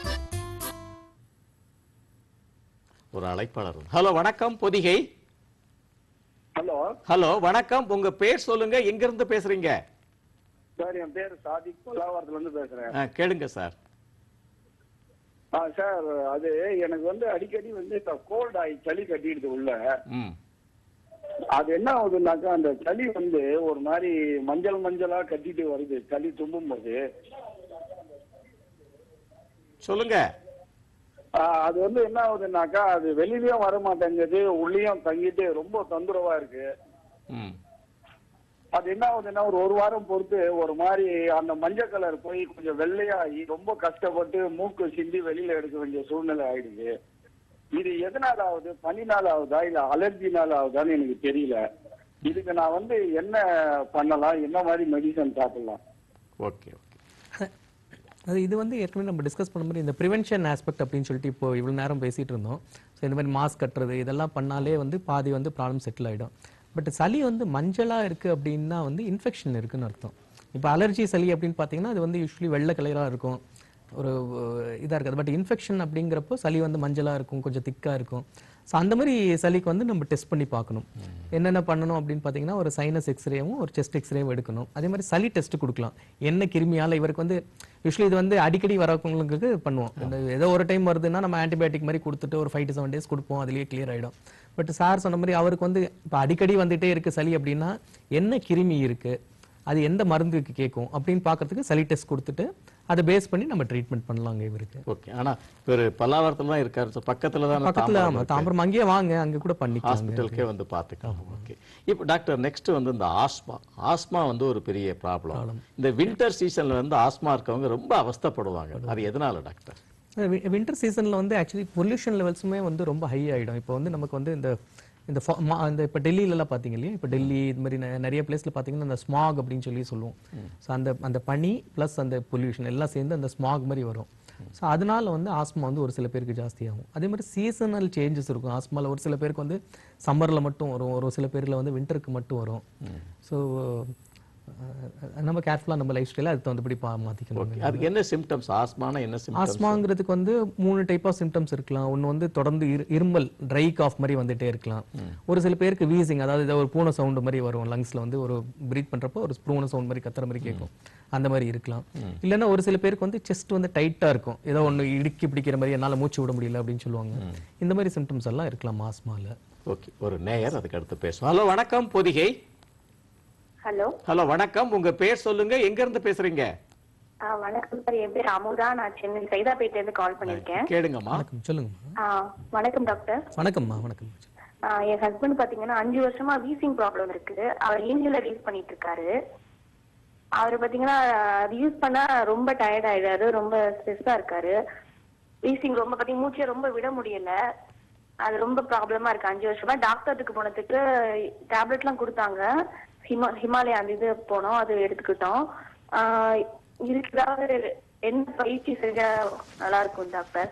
ஒரு அழைப்பாளர் ஹலோ வணக்கம் பொதிகை ஹலோ ஹலோ வணக்கம் உங்க பேர் சொல்லுங்க எங்க இருந்து பேசுறீங்க சார் என் பேர் சாதிக் பல்லாவரத்துல இருந்து பேசுறேன் ஆ, கேளுங்க சார் ஆ சார் அது எனக்கு வந்து அடிக்கடி வந்து இந்த கோல்ட் ஆகி சளி கட்டிடுது உள்ள ம் அது என்ன ஆகுதுன்னாக்கா அந்த சளி வந்து ஒரு மாதிரி மஞ்சள் மஞ்சளா கட்டிட்டு வருது சளி தும்பும் போது சொல்லுங்க ஆ, அது வந்து என்ன ஆகுதுன்னாக்கா அது வெளியிலயும் வர மாட்டேங்குது உள்ளேயும் தங்கிட்டு ரொம்ப தொந்தரவா இருக்கு ம் அது என்ன ஆகுதுன்னா ஒரு ஒரு வாரம் பொறுத்து ஒரு மாதிரி அந்த மஞ்சள் கலர் போய் கொஞ்சம் வெள்ளையாகி ரொம்ப கஷ்டப்பட்டு மூக்கு சிந்தி வெளியில எடுக்க வேண்டிய சூழ்நிலை ஆயிடுது இது எதனால ஆகுது பனினால ஆகுதா இல்ல அலர்ஜினால ஆகுதான்னு எனக்கு தெரியல இதுக்கு நான் வந்து என்ன பண்ணலாம் என்ன மாதிரி மெடிசன் சாப்பிடலாம் ஓகே ஓகே அது இது வந்து ஏற்கனவே நம்ம டிஸ்கஸ் பண்ண மாதிரி இந்த ப்ரிவென்ஷன் ஆஸ்பெக்ட் அப்படின்னு சொல்லிட்டு இப்போ இவ்வளவு நேரம் பேசிட்டு இருந்தோம் ஸோ இந்த மாதிரி மாஸ்க் கட்டுறது இதெல்லாம் பண்ணாலே வந்து பாதி வந்து ப்ராப்ளம் செட்டில் ஆயிடும் பட் சளி வந்து மஞ்சளா இருக்கு அப்படின்னா வந்து இன்ஃபெக்ஷன் இருக்குன்னு அர்த்தம் இப்போ அலர்ஜி சளி அப்படின்னு பார்த்தீங்கன்னா அது வந்து யூஸ்வலி வெள்ளை கலராக இருக்கும் ஒரு இதாக இருக்காது பட் இன்ஃபெக்ஷன் அப்படிங்கிறப்போ சளி வந்து மஞ்சளாக இருக்கும் கொஞ்சம் திக்காக இருக்கும் ஸோ அந்த மாதிரி சளிக்கு வந்து நம்ம டெஸ்ட் பண்ணி பார்க்கணும் என்னென்ன பண்ணணும் அப்படின்னு பார்த்தீங்கன்னா ஒரு சைனஸ் எக்ஸ்ரேவும் ஒரு செஸ்ட் எக்ஸ்ரேவும் எடுக்கணும் அதே மாதிரி சளி டெஸ்ட் கொடுக்கலாம் என்ன கிருமியால இவருக்கு வந்து யூஸ்வலி இது வந்து அடிக்கடி வரவங்களுக்கு பண்ணுவோம் இந்த ஏதோ ஒரு டைம் வருதுன்னா நம்ம ஆன்டிபயோட்டிக் மாதிரி கொடுத்துட்டு ஒரு ஃபைவ் டு செவன் டேஸ் கொடுப்போம் அதுலேயே கிளியர் ஆயிடும் பட் சார் சொன்ன மாதிரி அவருக்கு வந்து இப்போ அடிக்கடி வந்துட்டே இருக்கு சளி அப்படின்னா என்ன கிருமி இருக்கு அது எந்த மருந்துக்கு கேட்கும் அப்படின்னு பார்க்கறதுக்கு சளி டெஸ்ட் கொடுத்துட்டு அதை பேஸ் பண்ணி நம்ம ட்ரீட்மெண்ட் பண்ணலாங்க இவருக்கு ஓகே ஆனா இவர் பல்லாவரத்துல தான் இருக்காரு so பக்கத்துல தான் பக்கத்துல ஆமா தாம்பரம் அங்கேயே வாங்க அங்க கூட பண்ணிக்கலாம் ஹாஸ்பிட்டலுக்கே வந்து பார்த்துக்கலாம் ஓகே இப்போ டாக்டர் நெக்ஸ்ட் வந்து இந்த ஆஸ்மா ஆஸ்மா வந்து ஒரு பெரிய ப்ராப்ளம் இந்த வின்டர் சீசன்ல வந்து ஆஸ்மா இருக்கவங்க ரொம்ப அவஸ்தைப்படுவாங்க அது எதனால டாக்டர் வின்டர் சீசன்ல வந்து ஆக்சுவலி பொல்யூஷன் லெவல்ஸுமே வந்து ரொம்ப ஹை ஆயிடும் இப்போ வந்து நமக்கு வந்து இந்த இந்த fo- மா- இந்த இப்போ டெல்லியிலலாம் பார்த்தீங்க இல்லையா இப்போ டெல்லி இது மாதிரி நெ- நிறைய பிளேஸ்ல பார்த்தீங்கன்னா அந்த ஸ்மாக் அப்படின்னு சொல்லி சொல்லுவோம் ஸோ அந்த அந்த பனி ப்ளஸ் அந்த பொல்யூஷன் எல்லாம் சேர்ந்து அந்த ஸ்மாக் மாதிரி வரும் ஸோ அதனால வந்து ஆஸ்மா வந்து ஒரு சில பேருக்கு ஜாஸ்தியாகும் அதே மாதிரி சீசனல் சேஞ்சஸ் இருக்கும் ஆஸ்மால ஒரு சில பேருக்கு வந்து சம்மர்ல மட்டும் வரும் ஒரு சில பேர்ல வந்து வின்டருக்கு மட்டும் வரும் ஸோ நம்ம கேர்ஃபுல்லாக நம்ம லைஃப் ஸ்டைல அதுக்கு தகுந்தபடி பா மாற்றிக்கணும் ஓகே அதுக்கு என்ன சிம்டம்ஸ் ஆஸ்மானா என்ன சிம்டம்ஸ் ஆஸ்மாங்கிறதுக்கு வந்து மூணு டைப் ஆஃப் சிம்டம்ஸ் இருக்கலாம் ஒன்று வந்து தொடர்ந்து இரு- இருமல் ட்ரை காஃப் மாதிரி வந்துட்டே இருக்கலாம் ஒரு சில பேருக்கு வீசிங் அதாவது இதை ஒரு பூனை சவுண்ட் மாதிரி வரும் லங்ஸ்ல வந்து ஒரு பிரீத் பண்றப்போ ஒரு பூனை சவுண்ட் மாதிரி கத்துற மாதிரி கேட்கும் அந்த மாதிரி இருக்கலாம் இல்லைன்னா ஒரு சில பேருக்கு வந்து செஸ்ட் வந்து டைட்டா இருக்கும் ஏதோ ஒன்று இடுக்கி பிடிக்கிற மாதிரி என்னால மூச்சு விட முடியல அப்படின்னு சொல்லுவாங்க இந்த மாதிரி சிம்டம்ஸ் எல்லாம் இருக்கலாம் ஆஸ்மால ஓகே ஒரு நேயர் அதுக்கு அடுத்து பேசுவோம் ஹலோ வணக்கம் பொதிகை ஹலோ ஹலோ வணக்கம் உங்க பேர் சொல்லுங்க எங்க இருந்து பேசுறீங்க ஆ, வணக்கம் சார் என் பேர் அமுதா நான் சென்னை சைதாப்பேட்ல இருந்து கால் பண்ணிருக்கேன் கேளுங்கம்மா வணக்கம் சொல்லுங்கம்மா ஆ, வணக்கம் டாக்டர் வணக்கம்மா வணக்கம் ஆ, என் ஹஸ்பண்ட் பாத்தீங்கன்னா அஞ்சு வருஷமா வீசிங் ப்ராப்ளம் இருக்கு அவர் இன்ஹேலர் யூஸ் பண்ணிட்டு இருக்காரு அவர் பாத்தீங்கன்னா அது யூஸ் பண்ணா ரொம்ப டயர்ட் ஆயிடாரு ரொம்ப ஸ்ட்ரெஸ்ஸா இருக்காரு வீசிங் ரொம்ப பாத்தீங்கன்னா மூச்சை ரொம்ப விட முடியல அது ரொம்ப ப்ராப்ளமா இருக்கு அஞ்சு வருஷமா டாக்டருக்கு போனதுக்கு டேப்லெட்லாம் கொடுத்தாங்க ஹிமா ஹிமாலயா அந்த இது போனோம் அது எடுத்துக்கிட்டோம் ஆஹ் இதுக்கு ஏதாவது என்ன பயிற்சி செஞ்சா நல்லா இருக்கும் டாக்டர்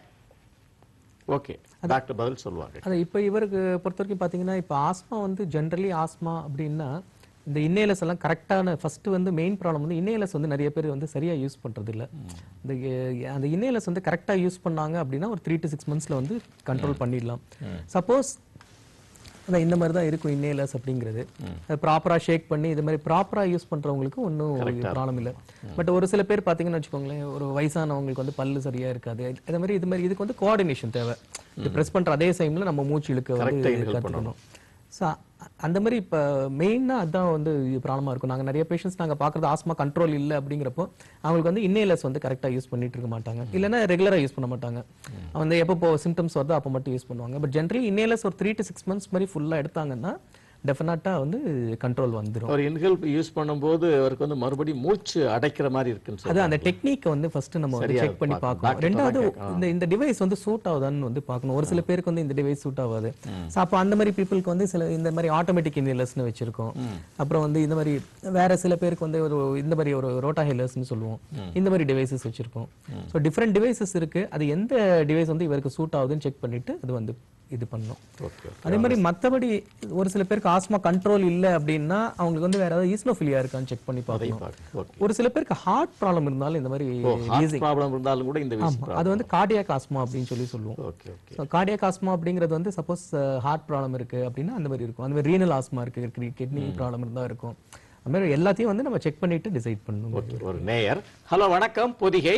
ஓகே டாக்டர் பதில் சொல்லுவாங்க அது இப்போ இவருக்கு பொறுத்த வரைக்கும் பார்த்தீங்கன்னா இப்போ ஆஸ்மா வந்து ஜென்ரலி ஆஸ்மா அப்படின்னா இந்த இன்னேலஸ் எல்லாம் கரெக்டான ஃபர்ஸ்ட் வந்து மெயின் ப்ராப்ளம் வந்து இன்னேலஸ் வந்து நிறைய பேர் வந்து சரியா யூஸ் பண்றது இல்ல இந்த அஹ், அந்த இன்னேலஸ் வந்து கரெக்டா யூஸ் பண்ணாங்க அப்படின்னா ஒரு த்ரீ டு சிக்ஸ் மந்த்ஸ்ல வந்து கண்ட்ரோல் பண்ணிடலாம் சப்போஸ் அதான் இந்த மாதிரி தான் இருக்கும் இன்னேலஸ் அப்படிங்கிறது ப்ராப்பரா ஷேக் பண்ணி இது மாதிரி ப்ராப்பரா யூஸ் பண்றவங்களுக்கு ஒன்றும் ப்ராப்ளம் இல்லை பட் ஒரு சில பேர் பார்த்தீங்கன்னு வச்சுக்கோங்களேன் ஒரு வயசானவங்களுக்கு வந்து பல்லு சரியா இருக்காது அதே மாதிரி இது மாதிரி இதுக்கு வந்து கோஆர்டினேஷன் தேவை இது ப்ரெஸ் பண்ற அதே டைம்ல நம்ம மூச்சு இழுக்க Correct ஆ வந்து inhale கற்றுக்கணும் ஸோ அந்த மாதிரி இப்போ மெயினாக அதான் வந்து ப்ராப்ளமாக இருக்கும் நாங்கள் நிறைய பேஷண்ட்ஸ் நாங்கள் பார்க்குறது ஆஸ்மா கண்ட்ரோல் இல்லை அப்படிங்கிறப்போ அவங்களுக்கு வந்து இன்னேலர்ஸ் வந்து கரெக்டாக யூஸ் பண்ணிட்டு இருக்க மாட்டாங்க இல்லைன்னா ரெகுலராக யூஸ் பண்ண மாட்டாங்க வந்து எப்போ சிம்டம்ஸ் வருதோ அப்போ மட்டும் யூஸ் பண்ணுவாங்க பட் ஜென்ரலி இன்னேலர்ஸ் ஒரு த்ரீ டு சிக்ஸ் மந்த்ஸ் மாதிரி ஃபுல்லாக எடுத்தாங்கன்னா டெஃபினட்டாக வந்து கண்ட்ரோல் வந்துடும் அவர் இன்ஹேல் யூஸ் பண்ணும்போது அவருக்கு வந்து மறுபடியும் மூச்சு அடைக்கிற மாதிரி இருக்குன்னு அது அந்த சொல்றாங்க. டெக்னிக் வந்து ஃபர்ஸ்ட் நம்ம வந்து சரியா செக் பண்ணி பார்க்கணும். பார்க்கணும் டாக்டர் ரெண்டாவது தான் கேட்கணும். இந்த இந்த டிவைஸ் வந்து சூட் ஆகுதான்னு வந்து பார்க்கணும் ஒரு சில பேருக்கு வந்து இந்த டிவைஸ் சூட் ஆகாது ஸோ அப்போ அந்த மாதிரி பீப்புளுக்கு வந்து சில இந்த மாதிரி ஆட்டோமேட்டிக் இன்ஹேலர்ஸ்னு வச்சிருக்கோம் அப்புறம் வந்து இந்த மாதிரி வேற சில பேருக்கு வந்து ஒரு இந்த மாதிரி ஒரு ரோட்டா ஹேலர்ஸ்னு சொல்லுவோம் இந்த மாதிரி டிவைசஸ் வச்சிருக்கோம் ஸோ டிஃப்ரெண்ட் டிவைசஸ் இருக்கு அது எந்த டிவைஸ் வந்து இவருக்கு சூட் ஆகுதுன்னு செக் பண்ணிட்டு அது வந்து இது பண்ணணும் ஓகே அதே மாதிரி மத்தபடி ஒரு சில பேருக்கு ஆஸ்மா கண்ட்ரோல் இல்லை அப்படின்னா அவங்களுக்கு வந்து வேற ஏதாவது ஈஸ்னோஃபிலியா இருக்கான்னு செக் பண்ணி பார்க்கணும் பார்க்கணும். ஓகே ஒரு சில பேருக்கு ஹார்ட் ப்ராப்ளம் இருந்தாலும் இந்த மாதிரி ஓ ஹார்ட் wheezing. ப்ராப்ளம் இருந்தாலும் கூட இந்த ஆமா அது வந்து கார்டியாக் ஆஸ்மா அப்படின்னு சொல்லி சொல்லுவோம் okay okay so cardiac asthma அப்படிங்கிறது வந்து சப்போஸ் ஹார்ட் ப்ராப்ளம் இருக்கு அப்படின்னா அந்த மாதிரி இருக்கும் அந்த மாதிரி ரீனல் ஆஸ்மா இருக்கு கிட்னி ப்ராப்ளம் இருந்தா இருக்கும் அந்த மாதிரி எல்லாத்தையும் வந்து நம்ம செக் பண்ணிட்டு டிசைட் பண்ணணும் ஓகே ஒரு நேயர் ஹலோ வணக்கம் பொதிகை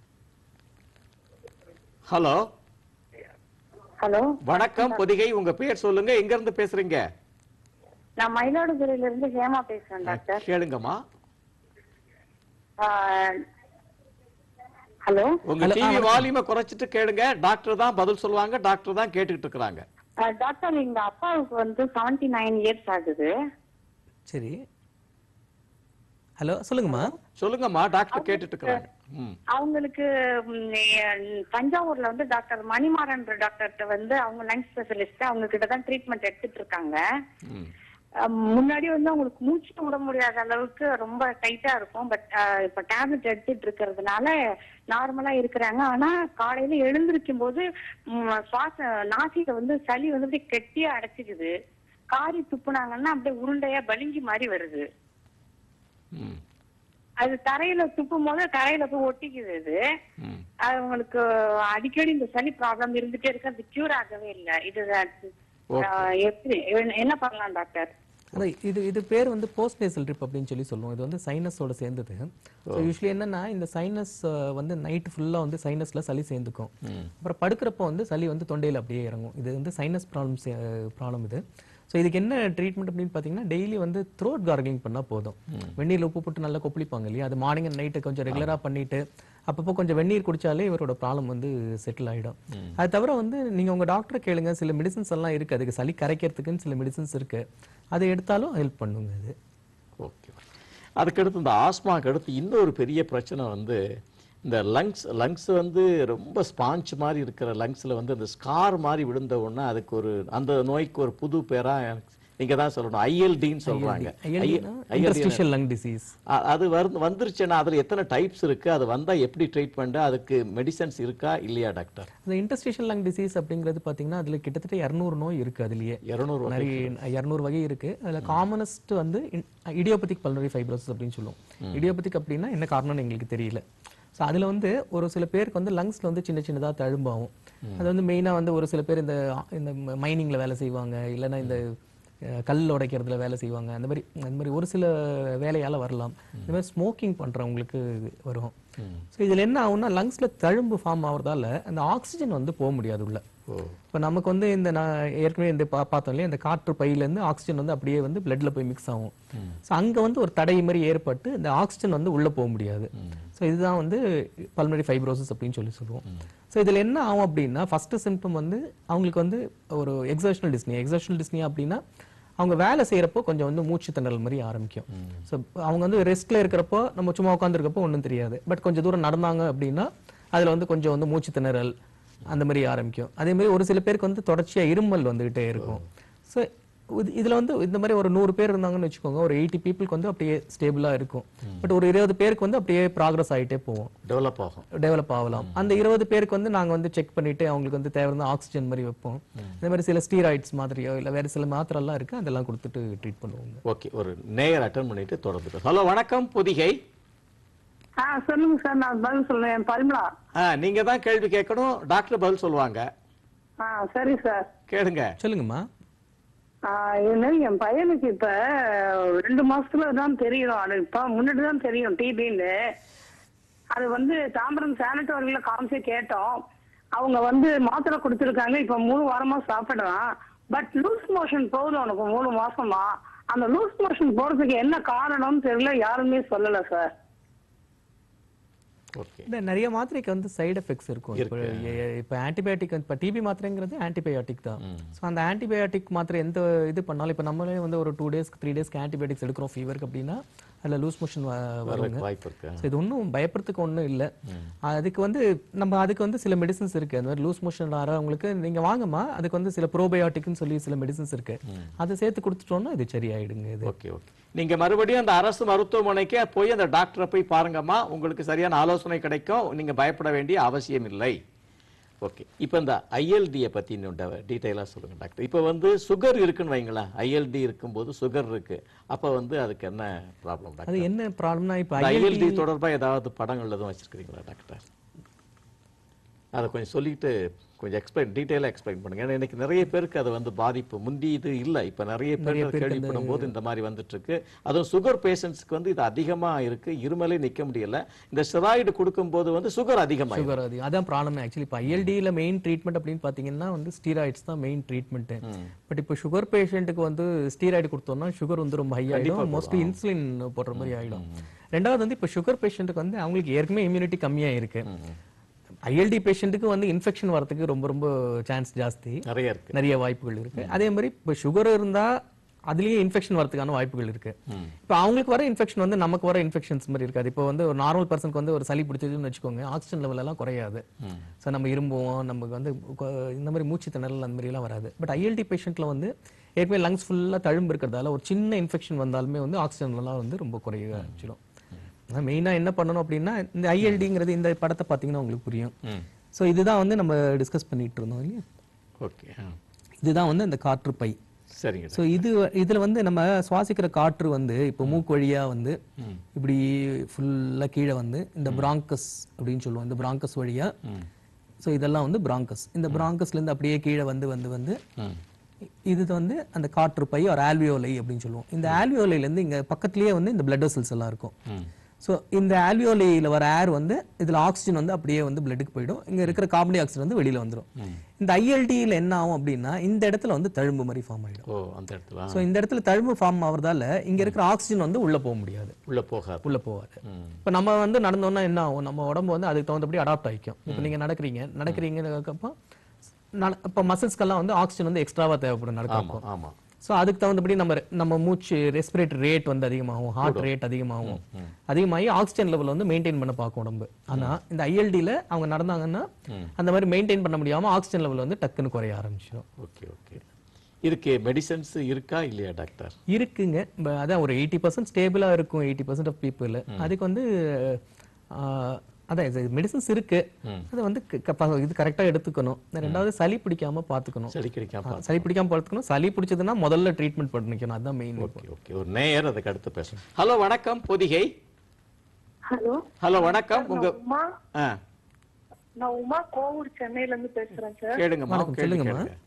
ஹலோ ஹலோ வணக்கம் பொதிகை உங்க பேர் சொல்லுங்க எங்க இருந்து பேசுறீங்க நான் மயிலாடுதுறையில இருந்து ஹேமா பேசுறேன் டாக்டர் கேளுங்கம்மா ஹலோ உங்க டிவி வால்யூமை குறைச்சிட்டு கேளுங்க டாக்டர் தான் பதில் சொல்லுவாங்க டாக்டர் தான் கேட்டுக்கிட்டு இருக்கிறாங்க டாக்டர் எங்க அப்பாவுக்கு வந்து செவன்டி நைன் இயர்ஸ் ஆகுது சரி ஹலோ சொல்லுங்கம்மா சொல்லுங்கம்மா டாக்டர் கேட்டுட்டு இருக்கிறாங்க ம் அவங்களுக்கு ம், எ- தஞ்சாவூர்ல வந்து டாக்டர் மணிமாறன் டாக்டர்கிட்ட வந்து அவங்க லங் ஸ்பெஷலிஸ்ட் அவங்க கிட்ட தான் ட்ரீட்மெண்ட் எடுத்துட்டு இருக்காங்க ம் அஹ், முன்னாடி வந்து அவங்களுக்கு மூச்சு விட முடியாத அளவுக்கு ரொம்ப டைட்டா இருக்கும் பட் இப்ப டேப்லெட் எடுத்துட்டு இருக்கிறதுனால நார்மலா இருக்கிறாங்க ஆனா காலையில எழுந்திருக்கும் போது ம், சுவாச நாசியில வந்து சளி வந்து அப்படியே கெட்டியா அடைச்சிக்குது காரி துப்புனாங்கன்னா அப்படியே உருண்டையா பலிங்கி மாதிரி வருது ம் அது தரையில துப்பும் போது தரையில போய் ஒட்டிக்குது அது ம் அது உங்களுக்கு அடிக்கடி இந்த சளி ப்ராப்ளம் இருந்துட்டே இருக்கு அது கியூர் ஆகவே இல்லை இது அஹ், எப்படி என்ன பண்ணலாம் டாக்டர் அதான் இது இது பேர் வந்து போஸ்ட் நேசல் ட்ரிப் அப்படின்னு சொல்லி சொல்லுவோம் இது வந்து சைனஸோட சேர்ந்தது ஸோ யூஸ்வலி என்னன்னா இந்த சைனஸ் வந்து நைட் ஃபுல்லாக வந்து சைனஸ்ல சளி சேர்ந்துக்கும் அப்புறம் படுக்கிறப்போ வந்து சளி வந்து தொண்டையில் அப்படியே இறங்கும் இது வந்து சைனஸ் ப்ராப்ளம்ஸ் ப்ராப்ளம் இது ஸோ இதுக்கு என்ன ட்ரீட்மெண்ட் அப்படின்னு பார்த்தீங்கன்னா டெய்லி வந்து த்ரோட் கார்கிளிங் பண்ணால் போதும் வெந்நீர் உப்பு போட்டு நல்லா கொப்பளிப்பாங்க இல்லையா அது மார்னிங் அண்ட் நைட்டு கொஞ்சம் ரெகுலராக பண்ணிட்டு அப்பப்போ கொஞ்சம் வெந்நீர் குடிச்சாலே இவரோட ப்ராப்ளம் வந்து செட்டில் ஆகிடும் அது தவிர வந்து நீங்கள் உங்கள் டாக்டரை கேளுங்க சில மெடிசன்ஸ் எல்லாம் இருக்குது அதுக்கு சளி கரைக்கிறதுக்குன்னு சில மெடிசன்ஸ் இருக்கு அதை எடுத்தாலும் ஹெல்ப் பண்ணுங்க அது ஓகே அதுக்கடுத்து இந்த ஆஸ்மாக்கு அடுத்து இன்னொரு பெரிய பிரச்சனை வந்து இந்த லங்ஸ் லங்ஸ் வந்து ரொம்ப ஸ்பாஞ்ச் மாதிரி இருக்கிற லங்ஸில் வந்து இந்த ஸ்கார் மாதிரி விழுந்த உடனே அதுக்கு ஒரு அந்த நோய்க்கு ஒரு புது பேரா நீங்க தான் சொல்லணும் ஐஎல்டின்னு சொல்றாங்க இன்டர்ஸ்டிஷியல் லங் டிசீஸ் அ- அது வந்து வந்துருச்சுன்னா அதுல எத்தனை டைப்ஸ் இருக்கு அது வந்தா எப்படி ட்ரீட்மெண்ட் அதுக்கு மெடிசன்ஸ் இருக்கா இல்லையா டாக்டர் இந்த இன்டர்ஸ்டிஷியல் லங் டிசீஸ் அப்படிங்கிறது பார்த்தீங்கன்னா அதுல கிட்டத்தட்ட இரநூறு நோய் இருக்கு அதுலயே இருநூறு நிறைய இரநூறு வகை இருக்கு அதுல காமனஸ்ட் வந்து இடியோபதிக் பல்னரி ஃபைப்ரோசிஸ் அப்படின்னு சொல்லுவோம் இடியோபதிக் அப்படின்னா என்ன காரணம்னு எங்களுக்கு தெரியல ஸோ அதுல வந்து ஒரு சில பேருக்கு வந்து லங்ஸ்ல வந்து சின்ன சின்னதா தழும்பாகும் அது வந்து மெயினா வந்து ஒரு சில பேர் இந்த இந்த மைனிங்ல வேலை செய்வாங்க இல்லைன்னா இந்த அஹ், கல் உடைக்கிறதுல வேலை செய்வாங்க அந்த மாதிரி அந்த மாதிரி ஒரு சில வேலையால வரலாம் இந்த மாதிரி ஸ்மோக்கிங் பண்றவங்களுக்கு இது வரும் ஸோ இதுல என்ன ஆகும்னா லங்ஸ்ல தழும்பு ஃபார்ம் ஆகுறதால அந்த ஆக்சிஜன் வந்து போக முடியாது உள்ள இப்போ நமக்கு வந்து இந்த நான் ஏற்கனவே இந்த பா- பார்த்தோம் இல்லையா இந்த காற்று பையிலேருந்து ஆக்சிஜன் வந்து அப்படியே வந்து பிளட்ல போய் மிக்ஸ் ஆகும் ஸோ அங்க வந்து ஒரு தடை மாதிரி ஏற்பட்டு இந்த ஆக்சிஜன் வந்து உள்ள போக முடியாது ஸோ இதுதான் வந்து பல்மரி ஃபைப்ரோசிஸ் அப்படின்னு சொல்லி சொல்லுவோம் ஸோ இதில் என்ன ஆகும் அப்படின்னா ஃபர்ஸ்ட் சிம்டம் வந்து அவங்களுக்கு வந்து ஒரு எக்ஸர்ஷனல் டிஸ்னி எக்ஸர்ஷனல் டிஸ்னி அப்படின்னா அவங்க வேலை செய்யறப்போ கொஞ்சம் வந்து மூச்சு திணறல் மாதிரி ஆரம்பிக்கும் ஸோ அவங்க வந்து ரெஸ்ட்ல இருக்கிறப்போ நம்ம சும்மா உட்காந்துருக்கப்போ ஒன்றும் தெரியாது பட் கொஞ்சம் தூரம் நடந்தாங்க அப்படின்னா அதுல வந்து கொஞ்சம் வந்து மூச்சு திணறல் அந்த மாதிரி ஆரம்பிக்கும் அதே மாதிரி ஒரு சில பேருக்கு வந்து தொடர்ச்சியா இருமல் வந்துகிட்டே இருக்கும் ஸோ இதுல வந்து இந்த மாதிரி ஒரு நூறு பேர் இருந்தாங்கன்னு வச்சுக்கோங்க ஒரு எயிட்டி பீப்புளுக்கு வந்து அப்படியே ஸ்டேபிளா இருக்கும் பட் ஒரு இருபது பேருக்கு வந்து அப்படியே ப்ராக்ரஸ் ஆயிட்டே போவோம் டெவலப் ஆகும் டெவலப் ஆகலாம் அந்த இருபது பேருக்கு வந்து நாங்க வந்து செக் பண்ணிட்டு அவங்களுக்கு வந்து தேவையான ஆக்சிஜன் மாதிரி வைப்போம் இந்த மாதிரி சில ஸ்டீராய்ட்ஸ் மாதிரியோ இல்ல வேற சில மாத்திரை எல்லாம் இருக்கு அதெல்லாம் கொடுத்துட்டு ட்ரீட் பண்ணுவோங்க ஓகே ஒரு நேயர் அட்டன் பண்ணிட்டு தொடர்ந்து ஹலோ வணக்கம் பொதிகை ஆ சொல்லுங்க சார் நான் பதில் சொல்றேன் பரிமளா ஆ நீங்க தான் கேள்வி கேட்கணும் டாக்டர் பதில் சொல்லுவாங்க ஆ சரி சார் கேளுங்க சொல்லுங்கம்மா ஆ, என்ன என் பையனுக்கு இப்ப ரெண்டு மாசத்துல தான் தெரியும் அது இப்ப முன்னாடி தான் தெரியும் டிபின்னு அது வந்து தாம்பரம் சானிட்டோரியில காமிச்சு கேட்டோம் அவங்க வந்து மாத்திரை கொடுத்துருக்காங்க இப்ப மூணு வாரமா சாப்பிடுறான் பட் லூஸ் மோஷன் போகுது அவனுக்கு மூணு மாசமா அந்த லூஸ் மோஷன் போறதுக்கு என்ன காரணம்னு தெரியல யாருமே சொல்லல சார் ஓகே இந்த நிறைய மாத்திரைக்கு வந்து சைடு எஃபெக்ட்ஸ் இருக்கும் இப்போ எ- இப்போ ஆன்டிபயோட்டிக் இப்போ டிபி மாத்திரைங்கிறது ஆன்டிபயோட்டிக் தான் ஸோ அந்த ஆன்டிபயோட்டிக் மாத்திரை எந்த இது பண்ணாலும் இப்போ நம்மளே வந்து ஒரு டூ டேஸ்க்கு த்ரீ டேஸ்க்கு ஆன்டிபயோட்டிக்ஸ் எடுக்கிறோம் ஃபீவருக்கு அப்படின்னா அதில் லூஸ் மோஷன் வருங்க வாய்ப்பு இருக்கு ஸோ இது ஒன்றும் பயப்படுறதுக்கு ஒன்றும் இல்லை அதுக்கு வந்து நம்ம அதுக்கு வந்து சில மெடிசன்ஸ் இருக்கு அந்த மாதிரி லூஸ் மோஷன் வரவங்களுக்கு நீங்க வாங்கம்மா அதுக்கு வந்து சில ப்ரோபயோட்டிக்னு சொல்லி சில மெடிசன்ஸ் இருக்கு அதை சேர்த்து கொடுத்துட்டோம்னா இது சரியாயிடுங்க இது ஓகே ஓகே நீங்க மறுபடியும் அந்த அரசு மருத்துவமனைக்கே போய் அந்த டாக்டரை போய் பாருங்கம்மா உங்களுக்கு சரியான ஆலோசனை கிடைக்கும் நீங்க பயப்பட வேண்டிய அவசியம் இல்லை ஓகே இப்போ இந்த ஐஎல்டியை பத்தி இன்னும் டீட்டெயிலாக சொல்லுங்க டாக்டர் இப்போ வந்து சுகர் இருக்குன்னு வைங்களேன் ஐஎல்டி இருக்கும்போது சுகர் இருக்கு அப்போ வந்து அதுக்கு என்ன ப்ராப்ளம் அது டாக்டர் என்ன ப்ராப்ளம்னா இப்போ ஐஎல்டி தொடர்பா ஏதாவது படங்கள் எதுவும் வச்சிருக்கீங்களா டாக்டர் அதை கொஞ்சம் சொல்லிட்டு கொஞ்சம் எக்ஸ்பிளைன் டீட்டெயிலாக எக்ஸ்பிளைன் பண்ணுங்க ஏன்னா இன்னைக்கு நிறைய பேருக்கு அது வந்து பாதிப்பு முந்தி இது இல்லை இப்போ நிறைய பேர் கேள்விப்படும் போது இந்த மாதிரி வந்துட்டு இருக்கு அதுவும் சுகர் பேஷண்ட்ஸ்க்கு வந்து இது அதிகமா இருக்கு இருமலே நிக்க முடியல இந்த ஸ்டெராய்டு கொடுக்கும்போது வந்து சுகர் அதிகமாக சுகர் அதிகம் அதான் ப்ராப்ளம் ஆக்சுவலி இப்போ ஐஎல்டியில் மெயின் ட்ரீட்மெண்ட் அப்படின்னு பார்த்தீங்கன்னா வந்து ஸ்டீராய்ட்ஸ் தான் மெயின் ட்ரீட்மெண்ட் பட் இப்போ சுகர் பேஷண்ட்டுக்கு வந்து ஸ்டீராய்டு கொடுத்தோம்னா சுகர் வந்து ரொம்ப ஹை ஆயிடும் மோஸ்ட்லி இன்சுலின் போடுற மாதிரி ஆயிடும் ரெண்டாவது வந்து இப்போ சுகர் பேஷண்ட்டுக்கு வந்து அவங்களுக்கு ஏற்கனவே இம்யூனிட்டி கம்மியா இருக்கு ஐஎல்டி பேஷண்ட்டுக்கு வந்து இன்ஃபெக்ஷன் வரதுக்கு ரொம்ப ரொம்ப சான்ஸ் ஜாஸ்தி நிறைய இருக்கு நிறைய வாய்ப்புகள் இருக்கு அதே மாதிரி இப்போ சுகர் இருந்தா அதுலயே இன்ஃபெக்ஷன் வரதுக்கான வாய்ப்புகள் இருக்கு இப்போ அவங்களுக்கு வர இன்ஃபெக்ஷன் வந்து நமக்கு வர இன்ஃபெக்ஷன்ஸ் மாதிரி இருக்காது இப்போ வந்து ஒரு நார்மல் பர்சனுக்கு வந்து ஒரு சளி பிடிச்சதுன்னு வச்சுக்கோங்க ஆக்சிஜன் லெவல் எல்லாம் குறையாது ஸோ நம்ம இரும்புவோம் நமக்கு வந்து கொ- இந்த மாதிரி மூச்சு திணறல் அந்த மாதிரி எல்லாம் வராது பட் ஐஎல்டி பேஷண்ட்ல வந்து ஏற்கனவே லங்ஸ் ஃபுல்லா தழும்பு இருக்கிறதால ஒரு சின்ன இன்ஃபெக்ஷன் வந்தாலுமே வந்து ஆக்சிஜன் எல்லாம் வந்து ரொம்ப குறைய ஆரம்பிச்சிடும் மெயினா என்ன பண்ணணும் அப்படின்னா இந்த ஐஎல்டிங்கிறது இந்த படத்தை பார்த்தீங்கன்னா உங்களுக்கு புரியும் ஸோ இதுதான் வந்து நம்ம டிஸ்கஸ் பண்ணிட்டு இருந்தோம் இல்லையா ஓகே இதுதான் வந்து அந்த காற்று பை சரிங்க ஸோ இது இதுல வந்து நம்ம சுவாசிக்கிற காற்று வந்து இப்போ மூக்கு வழியா வந்து இப்படி ஃபுல்லா கீழே வந்து இந்த பிராங்கஸ் அப்படின்னு சொல்லுவோம் இந்த பிராங்கஸ் வழியா ஸோ இதெல்லாம் வந்து பிராங்கஸ் இந்த பிராங்கஸ்ல இருந்து அப்படியே கீழே வந்து வந்து வந்து இது வந்து அந்த காற்று பை ஒரு ஆல்வியோலை அப்படின்னு சொல்லுவோம் இந்த ஆல்வியோலைல இருந்து இங்க பக்கத்துலயே வந்து இந்த பிளட் வெசல்ஸ் எல்லாம் இருக்கும் ஸோ இந்த ஆல்வியோலையில் வர ஏர் வந்து இதுல ஆக்சிஜன் வந்து அப்படியே வந்து பிளட்டுக்கு போயிடும் இங்க இருக்கிற கார்பன் டை ஆக்சைடு வந்து வெளியில வந்துடும் இந்த ஐஎல்டியில் என்ன ஆகும் அப்படின்னா இந்த இடத்துல வந்து தழும்பு மாதிரி ஃபார்ம் ஆயிடும் ஓ அந்த இடத்துல ஸோ இந்த இடத்துல தழும்பு ஃபார்ம் ஆகுறதால இங்க இருக்கிற ஆக்சிஜன் வந்து உள்ள போக முடியாது உள்ள போகாது உள்ள போகாது இப்போ நம்ம வந்து நடந்தோம்னா என்ன ஆகும் நம்ம உடம்பு வந்து அதுக்கு தகுந்தபடி அடாப்ட் ஆகிக்கும் இப்போ நீங்க நடக்கிறீங்க நடக்கிறீங்கப்போ இப்போ மசில்ஸ்க்கெல்லாம் வந்து ஆக்சிஜன் வந்து எக்ஸ்ட்ராவா தேவைப்படும் ஆமா நடக்கிறப்போ ஆமா ஸோ அதுக்கு தகுந்தபடி நம்ம நம்ம மூச்சு ரெஸ்பிரேட்டரி ரேட் வந்து அதிகமாகும் ஹார்ட் ரேட் அதிகமாகும் அதிகமாகி ஆக்சிஜன் லெவல் வந்து மெயின்டைன் பண்ண பார்க்கும் உடம்பு ஆனா இந்த ஐஎல்டியில் அவங்க நடந்தாங்கன்னா அந்த மாதிரி மெயின்டைன் பண்ண முடியாம ஆக்சிஜன் லெவல் வந்து டக்குன்னு குறைய ஆரம்பிச்சிடும் ஓகே ஓகே இதுக்கு மெடிசன்ஸ் இருக்கா இல்லையா டாக்டர் இருக்குங்க ப- அதான் ஒரு எயிட்டி பர்சன்ட் ஸ்டேபிளாக இருக்கும் எயிட்டி பர்சன்ட் ஆஃப் பீப்புள் அதுக்கு வந்து ஆஹ், அதான் இது மெடிசன்ஸ் இருக்கு அதை வந்து க- க- இது கரெக்டாக எடுத்துக்கணும் ரெண்டாவது சளி பிடிக்காம பார்த்துக்கணும் சளி கிடைக்காம சளி பிடிக்காம பார்த்துக்கணும் சளி பிடிச்சதுன்னா முதல்ல ட்ரீட்மெண்ட் பண்ணிக்கணும் அதுதான் மெயின் ஓகே ஓகே ஒரு நேயர் அதுக்கு அடுத்து பேசணும் ஹலோ வணக்கம் பொதிகை ஹலோ ஹலோ வணக்கம் உங்க உமா ஆ நான் உமா கோவூர் சென்னையில இருந்து பேசுறேன் சார் கேளுங்கம்மா வணக்கம், கேள்வி சொல்லுங்கம்மா. கேளுங்க.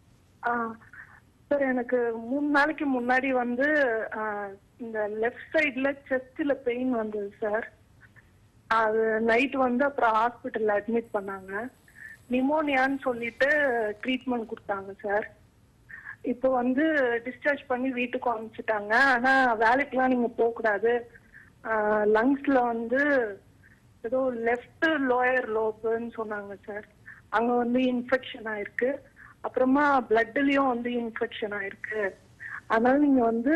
சார் எனக்கு மூணு நாளைக்கு முன்னாடி வந்து ஆ, இந்த லெஃப்ட் சைடுல செஸ்ட்ல பெயின் வந்தது சார் அது நைட் வந்து அப்புறம் ஹாஸ்பிட்டல்ல அட்மிட் பண்ணாங்க நிமோனியான்னு சொல்லிட்டு ட்ரீட்மெண்ட் கொடுத்தாங்க சார் இப்போ வந்து டிஸ்சார்ஜ் பண்ணி வீட்டுக்கு அனுப்பிச்சிட்டாங்க ஆனா வேலைக்கெல்லாம் நீங்க போக கூடாது லங்ஸ்ல வந்து ஏதோ லெஃப்ட் லோயர் லோபுன்னு சொன்னாங்க சார் அங்க வந்து இன்ஃபெக்ஷன் ஆயிருக்கு அப்புறமா பிளட்லயும் வந்து இன்ஃபெக்ஷன் ஆயிருக்கு அதனால நீங்க வந்து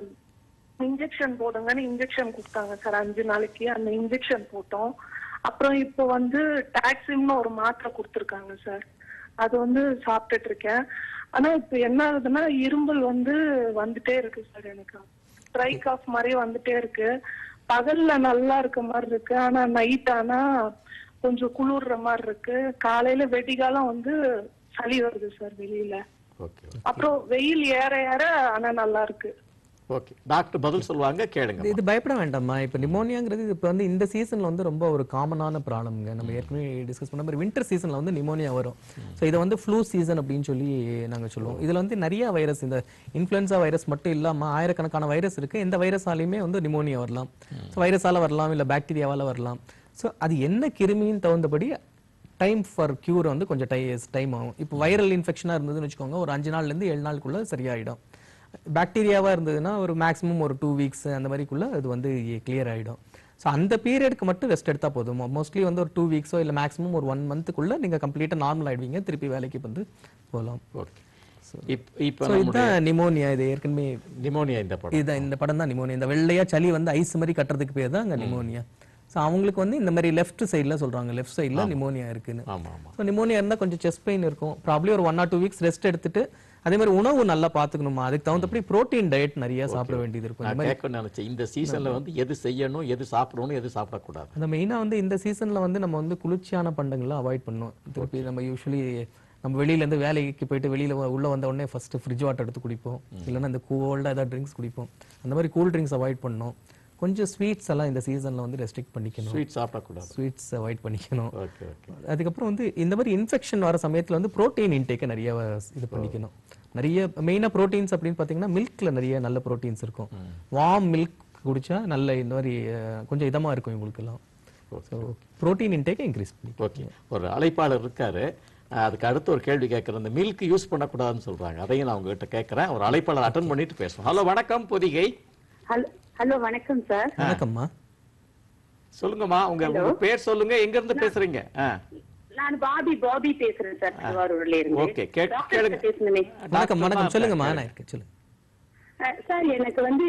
இன்ஜெக்ஷன் போடுங்கன்னு இன்ஜெக்ஷன் கொடுத்தாங்க சார் அஞ்சு நாளைக்கு அந்த இன்ஜெக்ஷன் போட்டோம் அப்புறம் இப்போ வந்து டாக்ஸிம்னு ஒரு மாத்திரை கொடுத்துருக்காங்க சார் அது வந்து சாப்பிட்டுட்டு இருக்கேன் ஆனா இப்போ என்ன ஆகுதுன்னா இரும்பல் வந்து வந்துட்டே இருக்கு சார் எனக்கு ஸ்ட்ரைக் ஆஃப் மாதிரி வந்துட்டே இருக்கு பகல்ல நல்லா இருக்க மாதிரி இருக்கு ஆனா நைட் ஆனா கொஞ்சம் குளிர்ற மாதிரி இருக்கு காலையில வெடிகாலம் வந்து சளி வருது சார் வெளியில ஓகே அப்புறம் வெயில் ஏற ஏற ஆனா நல்லா இருக்கு ஓகே டாக்டர் பதில் சொல்லுவாங்க கேளுங்க இது- இது பயப்பட வேண்டாம்மா இப்போ நிமோனியாங்கிறது இப்போ வந்து இந்த சீசன்ல வந்து ரொம்ப ஒரு காமனான ப்ராப்ளம்ங்க நம்ம ஏற்கனவே டிஸ்கஸ் பண்ண மாதிரி வின்டர் சீசன்ல வந்து நிமோனியா வரும் ஸோ இதை வந்து ஃப்ளூ சீசன் அப்படின்னு சொல்லி நாங்க சொல்லுவோம் இதுல வந்து நிறைய வைரஸ் இந்த இன்ஃப்ளூயன்சா வைரஸ் மட்டும் இல்லாம ஆயிரக்கணக்கான வைரஸ் இருக்கு எந்த வைரஸாலையுமே வந்து நிமோனியா வரலாம் ஸோ வைரஸால வரலாம் இல்ல பாக்டீரியாவால வரலாம் ஸோ அது என்ன கிருமின்னு தகுந்தபடி டைம் ஃபார் கியூர் வந்து கொஞ்சம் டை டைம் ஆகும் இப்போ வைரல் இன்ஃபெக்ஷனாக இருந்ததுன்னு வச்சுக்கோங்க ஒரு அஞ்சு நாள்லேருந்து ஏழு நாளுக்குள்ள சரியாயிடும் பாக்டீரியாவா இருந்ததுன்னா ஒரு மேக்ஸிமம் ஒரு டூ வீக்ஸ் அந்த மாதிரிக்குள்ள அது வந்து கிளியர் ஆயிடும் ஸோ அந்த பீரியடுக்கு மட்டும் ரெஸ்ட் எடுத்தா போதும் மோஸ்ட்லி வந்து ஒரு டூ வீக்ஸோ இல்லை மேக்ஸிமம் ஒரு ஒன் மந்த்துக்குள்ள நீங்க கம்ப்ளீட்டாக நார்மல் ஆயிடுவீங்க திருப்பி வேலைக்கு வந்து போகலாம் ஓகே இப் இப்போ ஸோ இதுதான் நிமோனியா இது ஏற்கனவே நிமோனியா இந்த படம் இதுதான் இந்த படம் தான் நிமோனியா இந்த வெள்ளையா சளி வந்து ஐஸ் மாதிரி கட்டுறதுக்கு பேர் தான் அங்க நிமோனியா ஸோ அவங்களுக்கு வந்து இந்த மாதிரி லெஃப்ட் சைடில் சொல்றாங்க லெஃப்ட் சைடில் நிமோனியா இருக்குன்னு ஆமா ஆமா ஸோ நிமோனியா இருந்தால் கொஞ்சம் செஸ்ட் பெயின் இருக்கும் ப்ராப்ளி ஒரு one or two weeks rest எடுத்துட்டு அதே மாதிரி உணவு நல்லா பார்த்துக்கணுமா அதுக்கு தகுந்தபடி புரோட்டீன் டயட் நிறைய சாப்பிட வேண்டியது இருக்கும் நான் கேட்க நினைச்சேன் இந்த சீசன்ல வந்து எது செய்யணும் எது சாப்பிடணும் எது சாப்பிடக்கூடாது அந்த மெயினாக வந்து இந்த சீசன்ல வந்து நம்ம வந்து குளிர்ச்சியான பண்டங்களை அவாய்ட் பண்ணணும் திருப்பி நம்ம யூஸ்வலி நம்ம வெளியில இருந்து வேலைக்கு போயிட்டு வெளியில வ- உள்ள வந்த உடனே ஃபர்ஸ்ட் ஃப்ரிட்ஜ் வாட்டர் எடுத்து குடிப்போம் இல்லைன்னா இந்த கோல்டாக ஏதாவது ட்ரிங்க்ஸ் குடிப்போம் அந்த மாதிரி கூல் ட்ரிங்க்ஸ் அவாய்ட் பண்ணணும் கொஞ்சம் ஸ்வீட்ஸ் எல்லாம் இந்த சீசன்ல வந்து ரெஸ்ட்ரிக்ட் பண்ணிக்கணும் ஸ்வீட் சாப்பிடக்கூடாது ஸ்வீட்ஸ் அவாய்ட் பண்ணிக்கணும் ஓகே ஓகே அதுக்கப்புறம் வந்து இந்த மாதிரி இன்ஃபெக்ஷன் வர சமயத்துல வந்து புரோட்டீன் இன்டேக்கை நிறைய இது பண்ணிக்கணும் நிறைய மெயினாக ப்ரோட்டீன்ஸ் அப்படின்னு பார்த்தீங்கன்னா மில்க்ல நிறைய நல்ல ப்ரோட்டீன்ஸ் இருக்கும் வார்ம் மில்க் குடிச்சா நல்ல இந்த மாதிரி அஹ், கொஞ்சம் இதமா இருக்கும் இவங்களுக்கெல்லாம் ஸோ ப்ரோட்டீன் இன்டேக்கை இன்க்ரீஸ் பண்ணி ஓகே ஒரு அழைப்பாளர் இருக்காரு அஹ் அதுக்கு அடுத்து ஒரு கேள்வி கேட்கறேன் இந்த மில்க் யூஸ் பண்ணக்கூடாதுன்னு சொல்றாங்க அதையும் நான் உங்ககிட்ட கேட்கறேன் ஒரு அழைப்பாளர் அட்டன் பண்ணிட்டு பேசுவோம் ஹலோ வணக்கம் பொதிகை ஹலோ ஹலோ வணக்கம் சார் வணக்கம்மா சொல்லுங்கம்மா உங்க உங்க பேர் சொல்லுங்க எங்க இருந்து பேசுறீங்க ஆ. நான் பாபி பாபி பேசுறேன் சார் திருவாரூர்ல இருந்து ஓகே, கேட்- டாக்டர் கேளுங்க. கிட்ட பேசணுமே வணக்கம் வணக்கம் சொல்லுங்கம்மா நான் இருக்கேன் சொல்லுங்க அஹ், சார் எனக்கு வந்து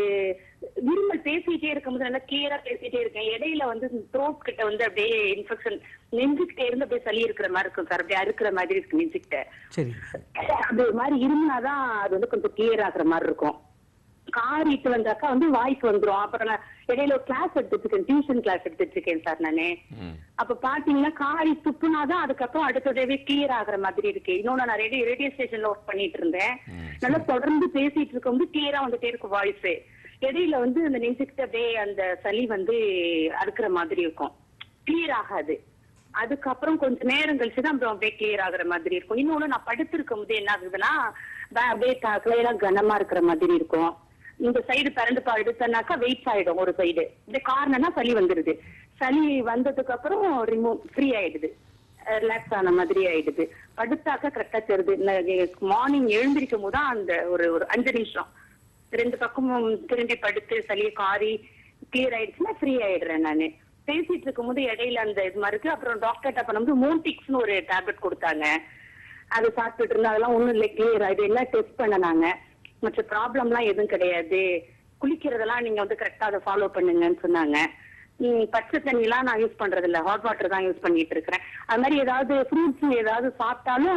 இருமல் பேசிட்டே இருக்கும்போது நல்லா கிளியரா பேசிட்டே இருக்கேன் இடையில வந்து த்ரோட் கிட்ட வந்து அப்படியே இன்ஃபெக்ஷன் நெஞ்சுக்கிட்ட இருந்து அப்படியே சளி இருக்கிற மாதிரி இருக்கும் சார் அப்படியே அறுக்கிற மாதிரி இருக்கு நெஞ்சுக்கிட்ட சரி அது ஒரு மாதிரி இருமுனாதான் அது வந்து கொஞ்சம் கிளியர் ஆகுற மாதிரி இருக்கும் காரிட்டு வந்தாக்கா வந்து வாய்ஸ் வந்துரும் அப்புறம் நான் இடையில ஒரு கிளாஸ் எடுத்துட்டு இருக்கேன் டியூஷன் கிளாஸ் எடுத்துட்டு இருக்கேன் சார் நானு அப்ப பாத்தீங்கன்னா காரி துப்புனாதான் அதுக்கப்புறம் அடுத்ததவே கிளியர் ஆகுற மாதிரி இருக்கு இன்னொன்னு நான் ரேடியோ ரேடியோ ஸ்டேஷன்ல ஒர்க் பண்ணிட்டு இருந்தேன் நல்லா தொடர்ந்து பேசிட்டு இருக்கும்போது கிளியரா வந்துட்டே இருக்கும் வாய்ஸ் இடையில வந்து அந்த நெஞ்சுக்கிட்ட அப்படியே அந்த சளி வந்து அறுக்கிற மாதிரி இருக்கும் கிளியர் ஆகாது அதுக்கப்புறம் கொஞ்ச நேரம் கழிச்சு தான் அப்புறம் அப்படியே கிளியர் ஆகுற மாதிரி இருக்கும் இன்னொன்னு நான் படுத்திருக்கும் போது என்ன ஆகுதுன்னா ப- அப்படியே தலையெல்லாம் கனமா இருக்கிற மாதிரி இருக்கும் இந்த சைடு பிறண்டு படுத்தனாக்கா வெயிட் ஆயிடும் ஒரு சைடு இந்த காரணம்னா சளி வந்துருது சளி வந்ததுக்கு அப்புறம் ரிமூவ் ஃப்ரீ ஆயிடுது ரிலாக்ஸ் ஆன மாதிரி ஆயிடுது படுத்தாக்கா கரெக்டா தெரியுது மார்னிங் எழுந்திருக்கும் போது தான் அந்த ஒரு ஒரு அஞ்சு நிமிஷம் ரெண்டு பக்கமும் திரும்பி படுத்து சளியை காரி கிளியர் ஆயிடுச்சுன்னா ஃப்ரீ ஆயிடுறேன் நானு பேசிட்டு இருக்கும்போது இடையில அந்த இது மாதிரி இருக்கு அப்புறம் டாக்டர்கிட்ட பண்ணும்போது மூன்டிக்ஸ்னு ஒரு டேப்லெட் கொடுத்தாங்க அது சாப்பிட்டுட்டு இருந்தா அதெல்லாம் ஒண்ணும் இல்லை கிளியர் ஆயிடு எல்லாம் டெஸ்ட் பண்ணனாங்க மற்ற ப்ராப்ளம்லாம் எதுவும் கிடையாது குளிக்கிறதெல்லாம் நீங்க வந்து கரெக்டா அதை ஃபாலோ பண்ணுங்கன்னு சொன்னாங்க ம், பச்சை தண்ணிலாம் நான் யூஸ் பண்றது இல்ல ஹாட் வாட்டர் தான் யூஸ் பண்ணிட்டு இருக்கிறேன் அது மாதிரி ஏதாவது ஃப்ரூட்ஸ் ஏதாவது சாப்பிட்டாலும்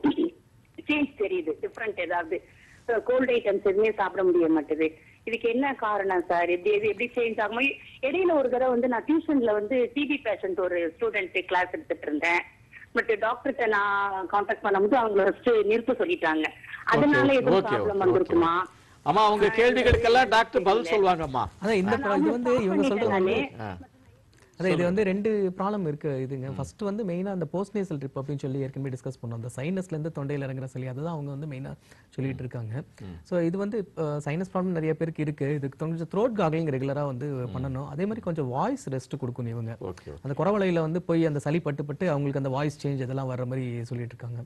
சேஞ்ச் தெரியுது டிஃப்ரெண்ட் ஏதாவது கோல்ட் ஐட்டம்ஸ் எதுவுமே சாப்பிட முடிய மாட்டேது இதுக்கு என்ன காரணம் சார் எப்படி இது எப்படி சேஞ்ச் ஆகும் இடையில ஒரு தடவை வந்து நான் டியூஷன்ல வந்து டிபி பேஷண்ட் ஒரு ஸ்டூடெண்ட் கிளாஸ் எடுத்துட்டு இருந்தேன் பட் டாக்டர்கிட்ட நான் கான்டாக்ட் பண்ணும்போது அவங்க ஃபர்ஸ்ட் நிறுத்த சொல்லிட்டாங்க அதனால ஓகே, எதுவும் ஓகே, ப்ராப்ளம் ஓகே, வந்திருக்குமா அம்மா உங்க கேள்விகளுக்கெல்லாம் டாக்டர் பதில் சொல்லுவாங்கம்மா அதான் இந்த pro- இது வந்து இவங்க சொல்றது வந்து ஆ. அதான் இது வந்து ரெண்டு ப்ராப்ளம் இருக்கு இதுங்க ஃபர்ஸ்ட் வந்து மெயினா அந்த போஸ்ட் நேசல் ட்ரிப் அப்படின்னு சொல்லி ஏற்கனவே டிஸ்கஸ் பண்ணோம் அந்த சைனஸ்ல இருந்து தொண்டையில இறங்குற சளி அதுதான் அவங்க வந்து மெயினா சொல்லிட்டு இருக்காங்க ஸோ இது வந்து சைனஸ் ப்ராப்ளம் நிறைய பேருக்கு இருக்கு இதுக்கு கொஞ்சம் த்ரோட் கார்கிங் ரெகுலரா வந்து பண்ணணும் அதே மாதிரி கொஞ்சம் வாய்ஸ் ரெஸ்ட் கொடுக்கணும் இவங்க ஓகே அந்த குறவலையில வந்து போய் அந்த சளி பட்டு பட்டு அவங்களுக்கு அந்த வாய்ஸ் சேஞ்ச் இதெல்லாம் வர மாதிரி சொல்லிட்டு இருக்காங்க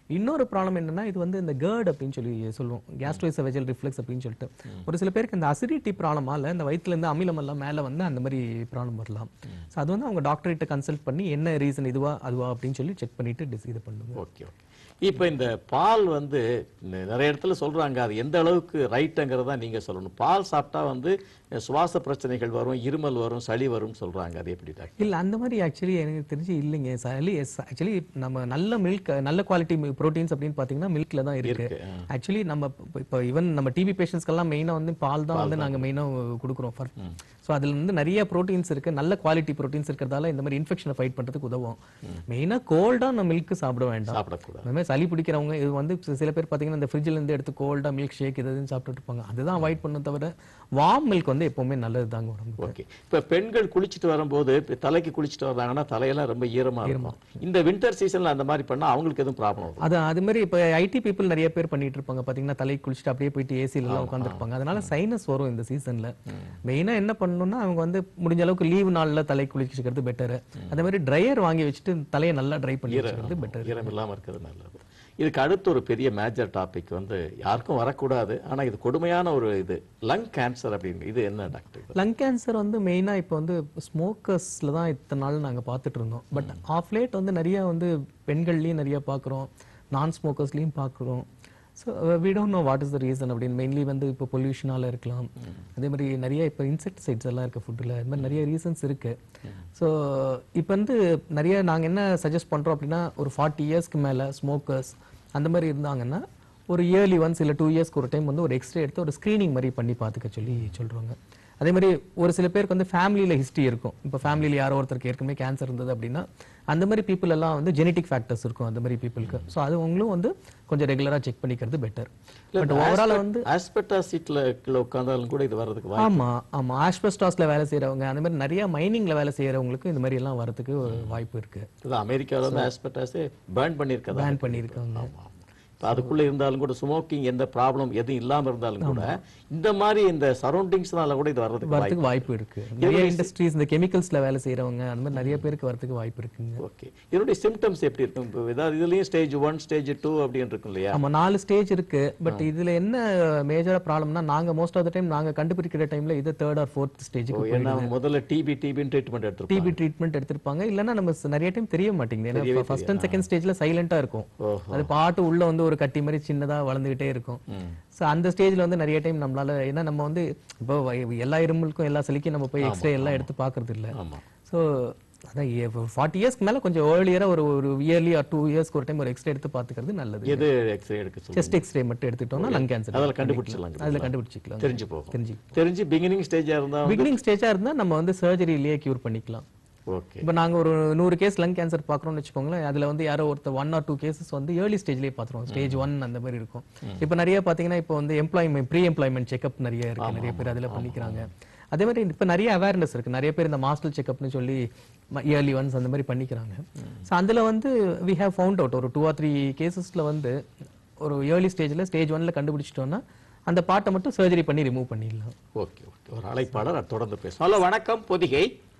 இன்னொரு ப்ராப்ளம் என்னன்னா இது வந்து இந்த கேர்ட் அப்படின்னு சொல்லி சொல்லுவோம் கேஸ்ட்ரோசெவஜல் ரிஃப்ளெக்ஸ் அப்படின்னு சொல்லிட்டு ஒரு சில பேருக்கு இந்த அசிடிட்டி ப்ராப்ளமால இந்த வயிற்றுல இருந்து அமிலம் எல்லாம் மேல வந்து அந்த மாதிரி ப்ராப்ளம் வரலாம் ஸோ அது வந்து அவங்க டாக்டர்கிட்ட கன்சல்ட் பண்ணி என்ன ரீசன் இதுவா அதுவா அப்படின்னு சொல்லி செக் பண்ணிட்டு டிஸ் இது பண்ணுங்க ஓகே ஓகே இப்போ இந்த பால் வந்து நி- நிறைய இடத்துல சொல்றாங்க அது எந்த அளவுக்கு ரைட்டுங்கிறத நீங்க சொல்லணும் பால் சாப்பிட்டா வந்து அஹ், சுவாச பிரச்சனைகள் வரும் இருமல் வரும் சளி வரும்னு சொல்றாங்க அது எப்படி டாக்டர் இல்ல அந்த மாதிரி ஆக்சுவலி எனக்கு தெரிஞ்சு இல்லைங்க சளி ஆக்சுவலி நம்ம நல்ல மில்க் நல்ல குவாலிட்டி ப்ரோட்டீன்ஸ் அப்படின்னு பாத்தீங்கன்னா மில்க்ல தான் இருக்கு இருக்கு, ஆ. ஆக்சுவலி நம்ம இப்ப- இப்போ ஈவன் நம்ம டிபி பேஷண்ட்ஸ்க்கெல்லாம் மெயினா வந்து பால் தான் வந்து நாங்க மெயினா கொடுக்குறோம் ஃபார் ஸோ அதுல வந்து நிறைய ப்ரோட்டீன்ஸ் இருக்கு நல்ல குவாலிட்டி ப்ரோட்டீன்ஸ் இருக்கிறதால இந்த மாதிரி இன்ஃபெக்ஷனை ஃபைட் பண்றதுக்கு உதவும் மெயினா கோல்டா நம்ம மில்க் சாப்பிட வேண்டாம் சாப்பிடக்கூடாது அந்த மாதிரி சளி பிடிக்கிறவங்க இது வந்து சி- சில பேர் பார்த்தீங்கன்னா இந்த ஃப்ரிட்ஜில் இருந்து எடுத்து கோல்டா மில்க் ஷேக் இது இதுன்னு சாப்பிட்டுட்டு இருப்பாங்க அதுதான் அவாய்ட் பண்ண தவிர வார்ம் மில்க் வந்து எப்பவுமே நல்லது தாங்க உடம்புக்கு ஓகே இப்போ பெண்கள் குளிச்சுட்டு வரும்போது இப்ப தலைக்கு குளிச்சுட்டு வர்றாங்கன்னா தலையெல்லாம் ரொம்ப ஈரமா இருக்கும் இந்த வின்டர் சீசன்ல அந்த மாதிரி பண்ணா அவங்களுக்கு எதுவும் ப்ராப்ளம் வரும் அது அது மாதிரி இப்போ ஐடி பீப்புள் நிறைய பேர் பண்ணிட்டு இருப்பாங்க பாத்தீங்கன்னா தலைக்கு குளிச்சுட்டு அப்படியே போயிட்டு ஏசில எல்லாம் உட்காந்துருப்பாங்க அதனால சைனஸ் வரும் இந்த சீசன்ல மெயினா என்ன பண்ணணும்னா அவங்க வந்து முடிஞ்ச அளவுக்கு லீவ் நாள்ல தலை குளிச்சுக்கிறது பெட்டர் அதே மாதிரி ட்ரையர் வாங்கி வச்சுட்டு தலையை நல்லா ட்ரை பண்ணி வச்சுக்கிறது பெட்டர் ஈரம் இல்லாம இருக்கிறது நல்லது இதுக்கு அடுத்து ஒரு பெரிய மேஜர் டாபிக் வந்து யாருக்கும் வரக்கூடாது ஆனா இது கொடுமையான ஒரு இது லங் கேன்சர் அப்படின்னு இது என்ன டாக்டர் லங் கேன்சர் வந்து மெயினா இப்போ வந்து ஸ்மோக்கர்ஸ்ல தான் இத்தனை நாள் நாங்க பார்த்துட்டு இருந்தோம் பட் ஆஃப் லேட் வந்து நிறைய வந்து பெண்கள்லயும் நிறைய பார்க்குறோம் நான் ஸ்மோக்கர்ஸ்லயும் பார்க்குறோம் so we don't know what is the reason அப்படின்னு மெயின்லி வந்து இப்போ பொல்யூஷனால இருக்கலாம் அதே மாதிரி நிறைய இப்போ இன்செக்டிசைட்ஸ் எல்லாம் இருக்கு ஃபுட்டில் அது மாதிரி நிறைய ரீசன்ஸ் இருக்கு ஸோ இப்போ வந்து நிறைய நாங்கள் என்ன சஜஸ்ட் பண்றோம் அப்படின்னா ஒரு ஃபார்ட்டி இயர்ஸ்க்கு மேலே ஸ்மோக்கர்ஸ் அந்த மாதிரி இருந்தாங்கன்னா ஒரு இயர்லி ஒன்ஸ் இல்லை டூ இயர்ஸ்க்கு ஒரு டைம் வந்து ஒரு எக்ஸ்ரே எடுத்து ஒரு ஸ்க்ரீனிங் மாதிரி பண்ணி பார்த்துக்க சொல்லி சொல்றாங்க அதே மாதிரி ஒரு சில பேருக்கு வந்து ஃபேமிலியில் ஹிஸ்ட்ரி இருக்கும் இப்போ ஃபேமிலியில் யாரோ ஒருத்தருக்கு ஏற்கனவே கேன்சர் இருந்தது அப்படின்னா அந்த மாதிரி people எல்லாம் வந்து ஜெனட்டிக் ஃபேக்டர்ஸ் இருக்கும் அந்த மாதிரி பீப்புளுக்கு ஸோ அது அவங்களும் வந்து கொஞ்சம் ரெகுலராக செக் பண்ணிக்கிறது பெட்டர் பட் ஓவரால் வந்து ஆஸ்பெக்டா சீட்ல கீழே உட்கார்ந்தாலும் கூட இது வர்றதுக்கு வாய்ப்பு ஆமா ஆமா ஆஸ்பெஸ்டாஸ்ல வேலை செய்றவங்க அந்த மாதிரி நிறைய மைனிங்ல வேலை செய்யறவங்களுக்கு இந்த மாதிரி எல்லாம் வரதுக்கு ஒரு வாய்ப்பு இருக்கு இது அமெரிக்காவில் வந்து ஆஸ்பெக்டாஸே பேர்ன் பண்ணியிருக்கதா பேன் பண்ணியிருக்காங்க இப்போ அதுக்குள்ள இருந்தாலும் கூட ஸ்மோக்கிங் எந்த ப்ராப்ளம் எதுவும் இல்லாம இருந்தாலும் கூட இந்த மாதிரி இந்த சரௌண்டிங்ஸ்னால கூட இது வர்றதுக்கு வாய்ப்பு வரதுக்கு வாய்ப்பு இருக்கு நிறைய இண்டஸ்ட்ரீஸ் இந்த கெமிக்கல்ஸ்ல வேலை செய்றவங்க அந்த மாதிரி நிறைய பேருக்கு வரதுக்கு வாய்ப்பு இருக்குங்க ஓகே இதனுடைய சிம்டம்ஸ் எப்படி இருக்கும் இப்போ ஏதாவது இதுலயும் ஸ்டேஜ் ஒன் ஸ்டேஜ் டூ அப்படின்னு இருக்கும் இல்லையா ஆமா நாலு ஸ்டேஜ் இருக்கு பட் இதுல என்ன மேஜரா ப்ராப்ளம்னா நாங்க மோஸ்ட் ஆஃப் த டைம் நாங்க கண்டுபிடிக்கிற டைம்ல இது தேர்ட் ஆர் ஃபோர்த் ஓ, ஸ்டேஜுக்கு ஏன்னா முதல்ல டிபி டிபின்னு ட்ரீட்மெண்ட் எடுத்துருப்பாங்க டிபி ட்ரீட்மெண்ட் எடுத்திருப்பாங்க இல்லைன்னா நம்ம ச- நிறைய டைம் தெரிய மாட்டேங்குது தெரியவே ஏன்னா ஃபர்ஸ்ட் அண்ட் செகண்ட் ஸ்டேஜ்ல சைலண்டா இருக்கும் ஓஹோ. அது பாட்டு உள்ள வந்து ஒரு கட்டி மாதிரி சின்னதா வளர்ந்துகிட்டே இருக்கும் சோ அந்த ஸ்டேஜ்ல வந்து நிறைய டைம் நம்மளால ஏன்னா நம்ம வந்து இப்போ வ- எல்லா இருமலுக்கும் எல்லா சளிக்கும் நம்ம போய் எக்ஸ்ரே எல்லாம் எடுத்து பார்க்கறது இல்ல ஆமா ஸோ அதான் ஃபார்ட்டி இயர்ஸ்க்கு மேல கொஞ்சம் ஏர்லியரா ஒரு ஒரு இயர்லி ஆர் டூ இயர்ஸ்க்கு ஒரு டைம் ஒரு எக்ஸ்ரே எடுத்து பார்த்துக்கிறது நல்லது எது எக்ஸ்ரே எடுக்க சொல்லுங்க செஸ்ட் எக்ஸ்ரே மட்டும் எடுத்துட்டோம்னா லங் கேன்சர் அதில் கண்டுபிடிச்சிடலாம் அதுல கண்டுபிடிச்சிக்கலாம் தெரிஞ்சு போகும் தெரிஞ்சு தெரிஞ்சு பிகினிங் ஸ்டேஜா இருந்தா பிகினிங் ஸ்டேஜா இருந்தா நம்ம வந்து சர்ஜரியிலேயே கியூர் பண்ணிக்கலாம் ஓகே இப்போ நாங்க ஒரு நூறு கேஸ் லங் கேன்சர் பார்க்குறோம்னு வச்சுக்கோங்களேன் அதுல வந்து யாரோ ஒருத்தர் ஒன் ஆர் டூ கேசஸ் வந்து ஏர்லி ஸ்டேஜ்லேயே பார்த்துருவோம் ஸ்டேஜ் ஒன் அந்த மாதிரி இருக்கும் இப்போ நிறைய பார்த்தீங்கன்னா இப்போ வந்து எம்ப்ளாய்மெண்ட் ப்ரீ எம்ப்ளாய்மெண்ட் செக்அப் நிறைய இருக்கு நிறைய பேர் அதுல பண்ணிக்கிறாங்க அதே மாதிரி இப்போ நிறைய அவேர்னஸ் இருக்கு நிறைய பேர் இந்த மாஸ்டல் செக்அப்னு சொல்லி இயர்லி ஒன்ஸ் அந்த மாதிரி பண்ணிக்கிறாங்க ஸோ அதுல வந்து வி ஹேவ் ஃபவுண்ட் அவுட் ஒரு டூ ஆர் த்ரீ கேசஸ்ல வந்து ஒரு ஏர்லி ஸ்டேஜ்ல ஸ்டேஜ் ஒன்ல கண்டுபிடிச்சிட்டோம்னா அந்த பாட்டை மட்டும் சர்ஜரி பண்ணி ரிமூவ் பண்ணிடலாம் ஓகே ஓகே ஒரு அழைப்பாளர் அது தொடர்ந்து பேசும் ஹலோ வணக்கம் பொதிகை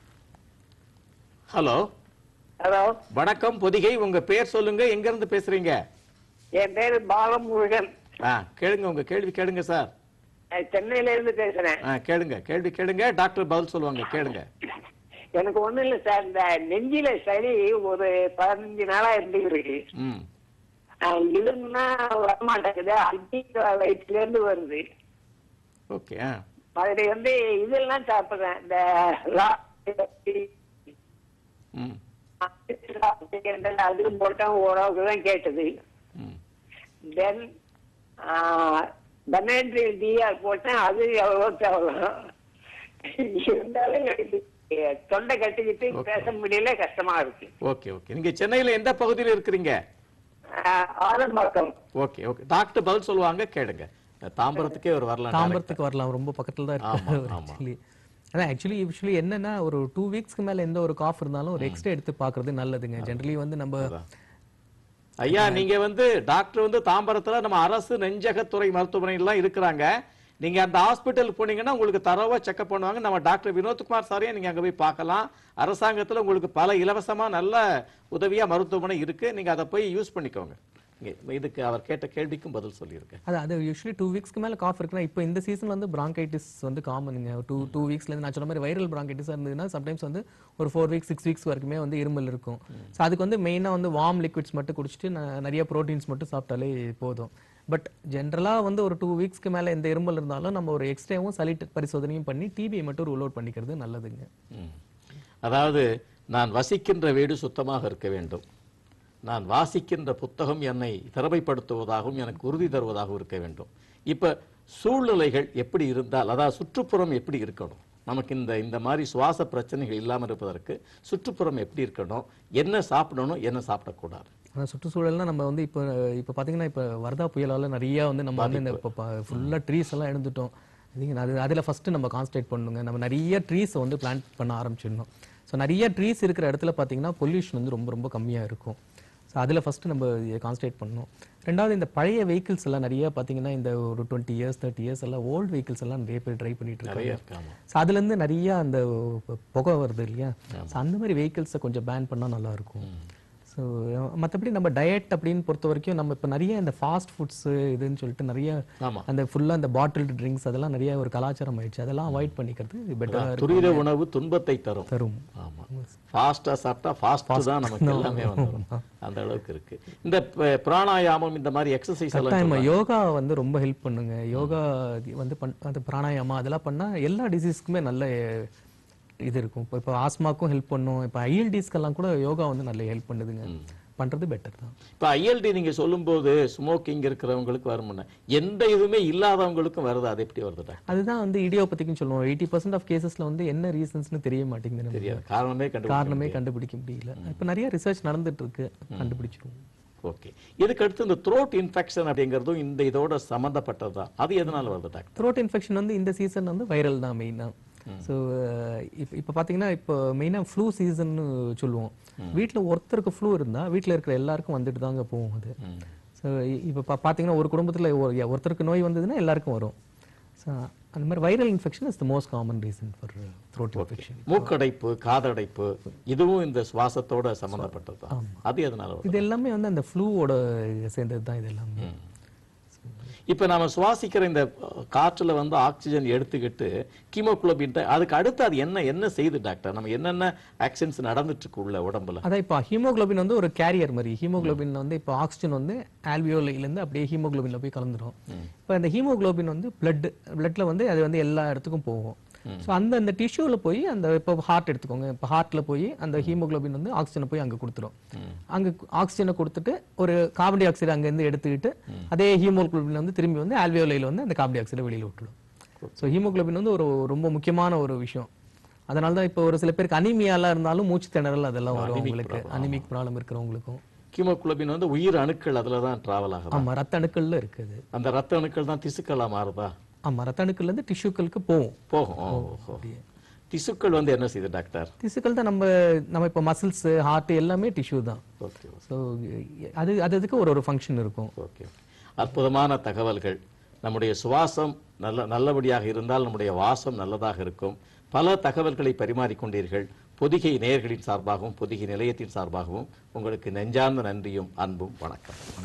ஹலோ ஹலோ வணக்கம் பொதிகை உங்க பேர் சொல்லுங்க எங்க இருந்து பேசுறீங்க என் பேரு பாலமுருகன் ஆ கேளுங்க உங்க கேள்வி கேளுங்க சார் நான் சென்னையில இருந்து பேசுறேன் ஆ கேளுங்க கேள்வி கேளுங்க டாக்டர் பதில் சொல்லுவாங்க கேளுங்க எனக்கு ஒண்ணும் இல்ல சார் இந்த நெஞ்சில சளி ஒரு பதினஞ்சு நாளா இருந்துட்டு இருக்கு ம் இதுன்னா வரமாட்டேங்குது அடி வயிற்றுல இருந்து வருது ஓகே ஆ அதுல வந்து இதெல்லாம் சாப்பிடுறேன் இந்த லா- ம் அது போட்டோம் ஓரளவுக்கு தான் கேட்டது ம் தென் பன்னெண்டு டிஆர் போட்டேன் அது எவ்வளோ தேவலாம் இருந்தாலும் எனக்கு தொண்டை கட்டிக்கிட்டு பேச முடியல கஷ்டமா இருக்கு ஓகே ஓகே நீங்க சென்னையில எந்த பகுதியில் இருக்கிறீங்க ஆஹ் ஆலம்பாக்கம் ஓகே ஓகே டாக்டர் பதில் சொல்லுவாங்க கேளுங்க தாம்பரத்துக்கே ஒரு வரலாம் தாம்பரத்துக்கு வரலாம் ரொம்ப பக்கத்துல தான் ஆமா, இருக்கு ஆமா. ஆக்சுவலி அதான் ஆக்சுவலி யூஸ்வலி என்னன்னா ஒரு டூ வீக்ஸ்க்கு மேல எந்த ஒரு காஃப் இருந்தாலும் ஒரு எக்ஸ்ரே எடுத்து பார்க்கிறது நல்லதுங்க ஜென்ரலி வந்து நம்ம ஐயா நீங்க வந்து டாக்டர் வந்து தாம்பரத்துல நம்ம அரசு நெஞ்சகத்துறை மருத்துவமனைலாம் இருக்கிறாங்க நீங்க அந்த ஹாஸ்பிட்டலுக்கு போனீங்கன்னா உங்களுக்கு தரவா செக்அப் பண்ணுவாங்க நம்ம டாக்டர் வினோத்குமார் சாரையும் நீங்க அங்க போய் பார்க்கலாம் அரசாங்கத்துல உங்களுக்கு பல இலவசமா நல்ல உதவியா மருத்துவமனை இருக்கு நீங்க அதை போய் யூஸ் பண்ணிக்கோங்க இங்க இதுக்கு அவர் கேட்ட கேள்விக்கும் பதில் சொல்லியிருக்கேன் அது அது யூஸ்வலி டூ வீக்ஸ்க்கு மேலே காஃப் இருக்குன்னா இப்போ இந்த சீசன் வந்து bronchitis வந்து காமனுங்க டூ டூ வீக்ஸ்லேருந்து நான் சொன்ன மாதிரி வைரல் bronchitis இருந்ததுன்னா சம்டைம்ஸ் வந்து ஒரு ஃபோர் வீக்ஸ் சிக்ஸ் வீக்ஸ் வரைக்குமே வந்து இருமல் இருக்கும் ஸோ அதுக்கு வந்து மெயினாக வந்து வார்ம் லிக்விட்ஸ் மட்டும் குடிச்சிட்டு ந- நிறைய ப்ரோட்டீன்ஸ் மட்டும் சாப்பிட்டாலே போதும் பட் ஜென்ரலாக வந்து ஒரு டூ வீக்ஸ்க்கு மேலே எந்த இருமல் இருந்தாலும் நம்ம ஒரு எக்ஸ்ட்ராவும் சளி ட- பரிசோதனையும் பண்ணி டிபியை மட்டும் ரூல் அவுட் பண்ணிக்கிறது நல்லதுங்க ம். அதாவது நான் வசிக்கின்ற வீடு சுத்தமாக இருக்க வேண்டும் நான் வாசிக்கின்ற புத்தகம் என்னை திறமைப்படுத்துவதாகவும் எனக்கு உறுதி தருவதாகவும் இருக்க வேண்டும் இப்ப சூழ்நிலைகள் எப்படி இருந்தால் அதாவது சுற்றுப்புறம் எப்படி இருக்கணும் நமக்கு இந்த இந்த மாதிரி சுவாச பிரச்சனைகள் இல்லாமல் இருப்பதற்கு சுற்றுப்புறம் எப்படி இருக்கணும் என்ன சாப்பிடணும் என்ன சாப்பிடக்கூடாது ஆனால் சுற்றுச்சூழல்னா நம்ம வந்து இப்போ இப்போ பார்த்தீங்கன்னா இப்போ வர்தா புயலால நிறைய வந்து நம்ம வந்து இந்த இப்போ ஃபுல்லாக ட்ரீஸ் எல்லாம் எழுந்துட்டோம் அதிக அது அதில் ஃபஸ்ட்டு நம்ம கான்சன்ட்ரேட் பண்ணணுங்க நம்ம நிறைய ட்ரீஸை வந்து பிளான்ட் பண்ண ஆரம்பிச்சிடணும் ஸோ நிறைய ட்ரீஸ் இருக்கிற இடத்துல பார்த்தீங்கன்னா பொல்யூஷன் வந்து ரொம்ப ரொம்ப கம்மியாக இருக்கும் ஸோ அதில் ஃபஸ்ட்டு நம்ம கான்சன்ட்ரேட் பண்ணணும் ரெண்டாவது இந்த பழைய வெஹிக்கிள்ஸ் எல்லாம் நிறைய பார்த்தீங்கன்னா இந்த ஒரு டுவெண்ட்டி இயர்ஸ் தேர்ட்டி இயர்ஸ் எல்லாம் ஓல்டு வெஹிக்கிள்ஸ் எல்லாம் நிறைய பேர் ட்ரை பண்ணிட்டு நிறைய இருக்காங்க இருக்காங்க ஸோ அதுலேருந்து நிறைய அந்த புகை வருது இல்லையா ஸோ அந்த மாதிரி வெஹிக்கிள்ஸை கொஞ்சம் பேன் பண்ணால் நல்லா இருக்கும் ஸோ மற்றபடி நம்ம டயட் அப்படின்னு பொறுத்த வரைக்கும் நம்ம இப்போ நிறைய இந்த ஃபாஸ்ட் ஃபுட்ஸு இதுன்னு சொல்லிட்டு நிறைய ஆமா. அந்த ஃபுல்லாக அந்த பாட்டில்டு ட்ரிங்க்ஸ் அதெல்லாம் நிறைய ஒரு கலாச்சாரம் ஆயிடுச்சு அதெல்லாம் அவாய்ட் பண்ணிக்கிறது பெட்டராக துரித உணவு துன்பத்தை தரும் தரும் ஆமா ஃபாஸ்டா சாப்பிட்டா ஃபாஸ்ட் தான் நமக்கு எல்லாமே வந்துடும் அந்த அளவுக்கு இருக்கு இந்த ப- பிராணாயாமம் இந்த மாதிரி எக்ஸசைஸ் எல்லாம் கட்டாயமா யோகா வந்து ரொம்ப ஹெல்ப் பண்ணுங்க யோகா வந்து பண் அந்த பிராணாயாமா அதெல்லாம் பண்ணா எல்லா டிசீஸ்க்குமே நல்ல இது இருக்கும் இப்போ இப்போ ஆஸ்மாக்கும் ஹெல்ப் பண்ணும் இப்போ ஐஎல்டிஸ்க்கெல்லாம் கூட யோகா வந்து நல்ல ஹெல்ப் பண்ணுதுங்க பண்றது பெட்டர் தான் இப்ப ஐஎல்டி நீங்க சொல்லும்போது ஸ்மோக்கிங் இருக்கிறவங்களுக்கு வருமுன்ன எந்த இதுவுமே இல்லாதவங்களுக்கும் வருது அது எப்படி வருதுடா அதுதான் வந்து இடியோபதிக்குன்னு சொல்லுவோம் எயிட்டி பர்சன்ட் ஆஃப் கேசஸ்ல வந்து என்ன ரீசன்ஸ்னு தெரிய மாட்டேங்குது நமக்கு. தெரியாது காரணமே கண்டு காரணமே கண்டுபிடிக்க முடியல இப்போ நிறைய ரிசர்ச் நடந்துட்டு இருக்கு கண்டுபிடிச்சிருவோம் ஓகே இதுக்கு அடுத்து இந்த த்ரோட் இன்ஃபெக்ஷன் அப்படிங்கிறதும் இந்த இதோட சம்பந்தப்பட்டது தான் அது எதனால வருது டாக்டர் த்ரோட் இன்ஃபெக்ஷன் வந்து இந்த சீசன் வந்து வைரல் தான் மெயினாக ஸோ இப்போ இப்போ பார்த்தீங்கன்னா இப்போ மெயினாக ஃப்ளூ சீசன்னு சொல்லுவோம் வீட்டில் ஒருத்தருக்கு ஃப்ளூ இருந்தால் வீட்டில் இருக்கிற எல்லாருக்கும் வந்துட்டு தாங்க போகும் அது ஸோ இப்போ பா பார்த்தீங்கன்னா ஒரு குடும்பத்தில் ஒருத்தருக்கு நோய் வந்ததுன்னா எல்லாருக்கும் வரும் ஸோ அந்த மாதிரி viral infection is the most common reason for throat infection மூக்கடைப்பு காதடைப்பு இதுவும் இந்த சுவாசத்தோட சம்பந்தப்பட்டது தான் அது எதனால வருது இது எல்லாமே வந்து அந்த ஃப்ளூவோட சேர்ந்தது தான் இது எல்லாமே இப்ப நாம சுவாசிக்கிற இந்த அஹ், காற்றுல வந்து ஆக்சிஜன் எடுத்துக்கிட்டு கீமோகுளோபின் அதுக்கு அடுத்து அது என்ன என்ன செய்யுது டாக்டர் நம்ம என்னென்ன ஆக்ஷன்ஸ் நடந்துட்டு இருக்கு உள்ள உடம்புல அதான் இப்போ ஹீமோகுளோபின் வந்து ஒரு கேரியர் மாதிரி ஹீமோகுளோபின் வந்து இப்போ ஆக்சிஜன் வந்து ஆல்வியோலேருந்து அப்படியே ஹீமோகுளோபின்ல போய் கலந்துரும் இப்போ இந்த ஹீமோகுளோபின் வந்து பிளட் பிளட்ல வந்து அது வந்து எல்லா இடத்துக்கும் போகும் ஸோ அந்த அந்த டிஷ்யூவில் போய் அந்த இப்போ ஹார்ட் எடுத்துக்கோங்க இப்போ ஹார்ட்ல போய் அந்த ஹீமோகுளோபின் வந்து ஆக்சிஜனை போய் அங்கே கொடுத்துரும் அங்கே ஆக்சிஜனை கொடுத்துட்டு ஒரு கார்பன் டை ஆக்சைடு அங்கேருந்து எடுத்துக்கிட்டு அதே ஹீமோகுளோபின் வந்து திரும்பி வந்து ஆல்வியோலையில் வந்து அந்த கார்பன் டை ஆக்சைடை வெளியில் விட்டுடும் ஸோ ஹீமோகுளோபின் வந்து ஒரு ரொம்ப முக்கியமான ஒரு விஷயம் அதனால தான் இப்போ ஒரு சில பேருக்கு அனிமியாலாம் இருந்தாலும் மூச்சு திணறல் அதெல்லாம் வரும் அவங்களுக்கு அனிமிக் ப்ராப்ளம் இருக்கிறவங்களுக்கும் கீமோகுளோபின் வந்து உயிர் அணுக்கள் அதுல தான் டிராவல் ஆகுது ஆமா ரத்த அணுக்கள்ல இருக்குது அந்த ரத்த அணுக்கள் தான் திசுக்களா மாறுதா ஆமா ரத்த அணுக்கள்ல இருந்து டிஷ்யூக்களுக்கு போகும் போகும் ஓ, ஓ. திசுக்கள் வந்து என்ன செய்யுது டாக்டர் திசுக்கள் தான் நம்ம நம்ம இப்போ மசில்ஸ் ஹார்ட் எல்லாமே டிஷ்யூ தான் ஓகே ஸோ அது அது அதுக்கு ஒரு ஒரு ஃபங்க்ஷன் இருக்கும் ஓகே அற்புதமான தகவல்கள் நம்முடைய சுவாசம் நல்ல நல்லபடியாக இருந்தால் நம்முடைய வாசம் நல்லதாக இருக்கும் பல தகவல்களை பரிமாறிக்கொண்டீர்கள் பொதிகை நேயர்களின் சார்பாகவும் பொதிகை நிலையத்தின் சார்பாகவும் உங்களுக்கு நெஞ்சார்ந்த நன்றியும் அன்பும் வணக்கம்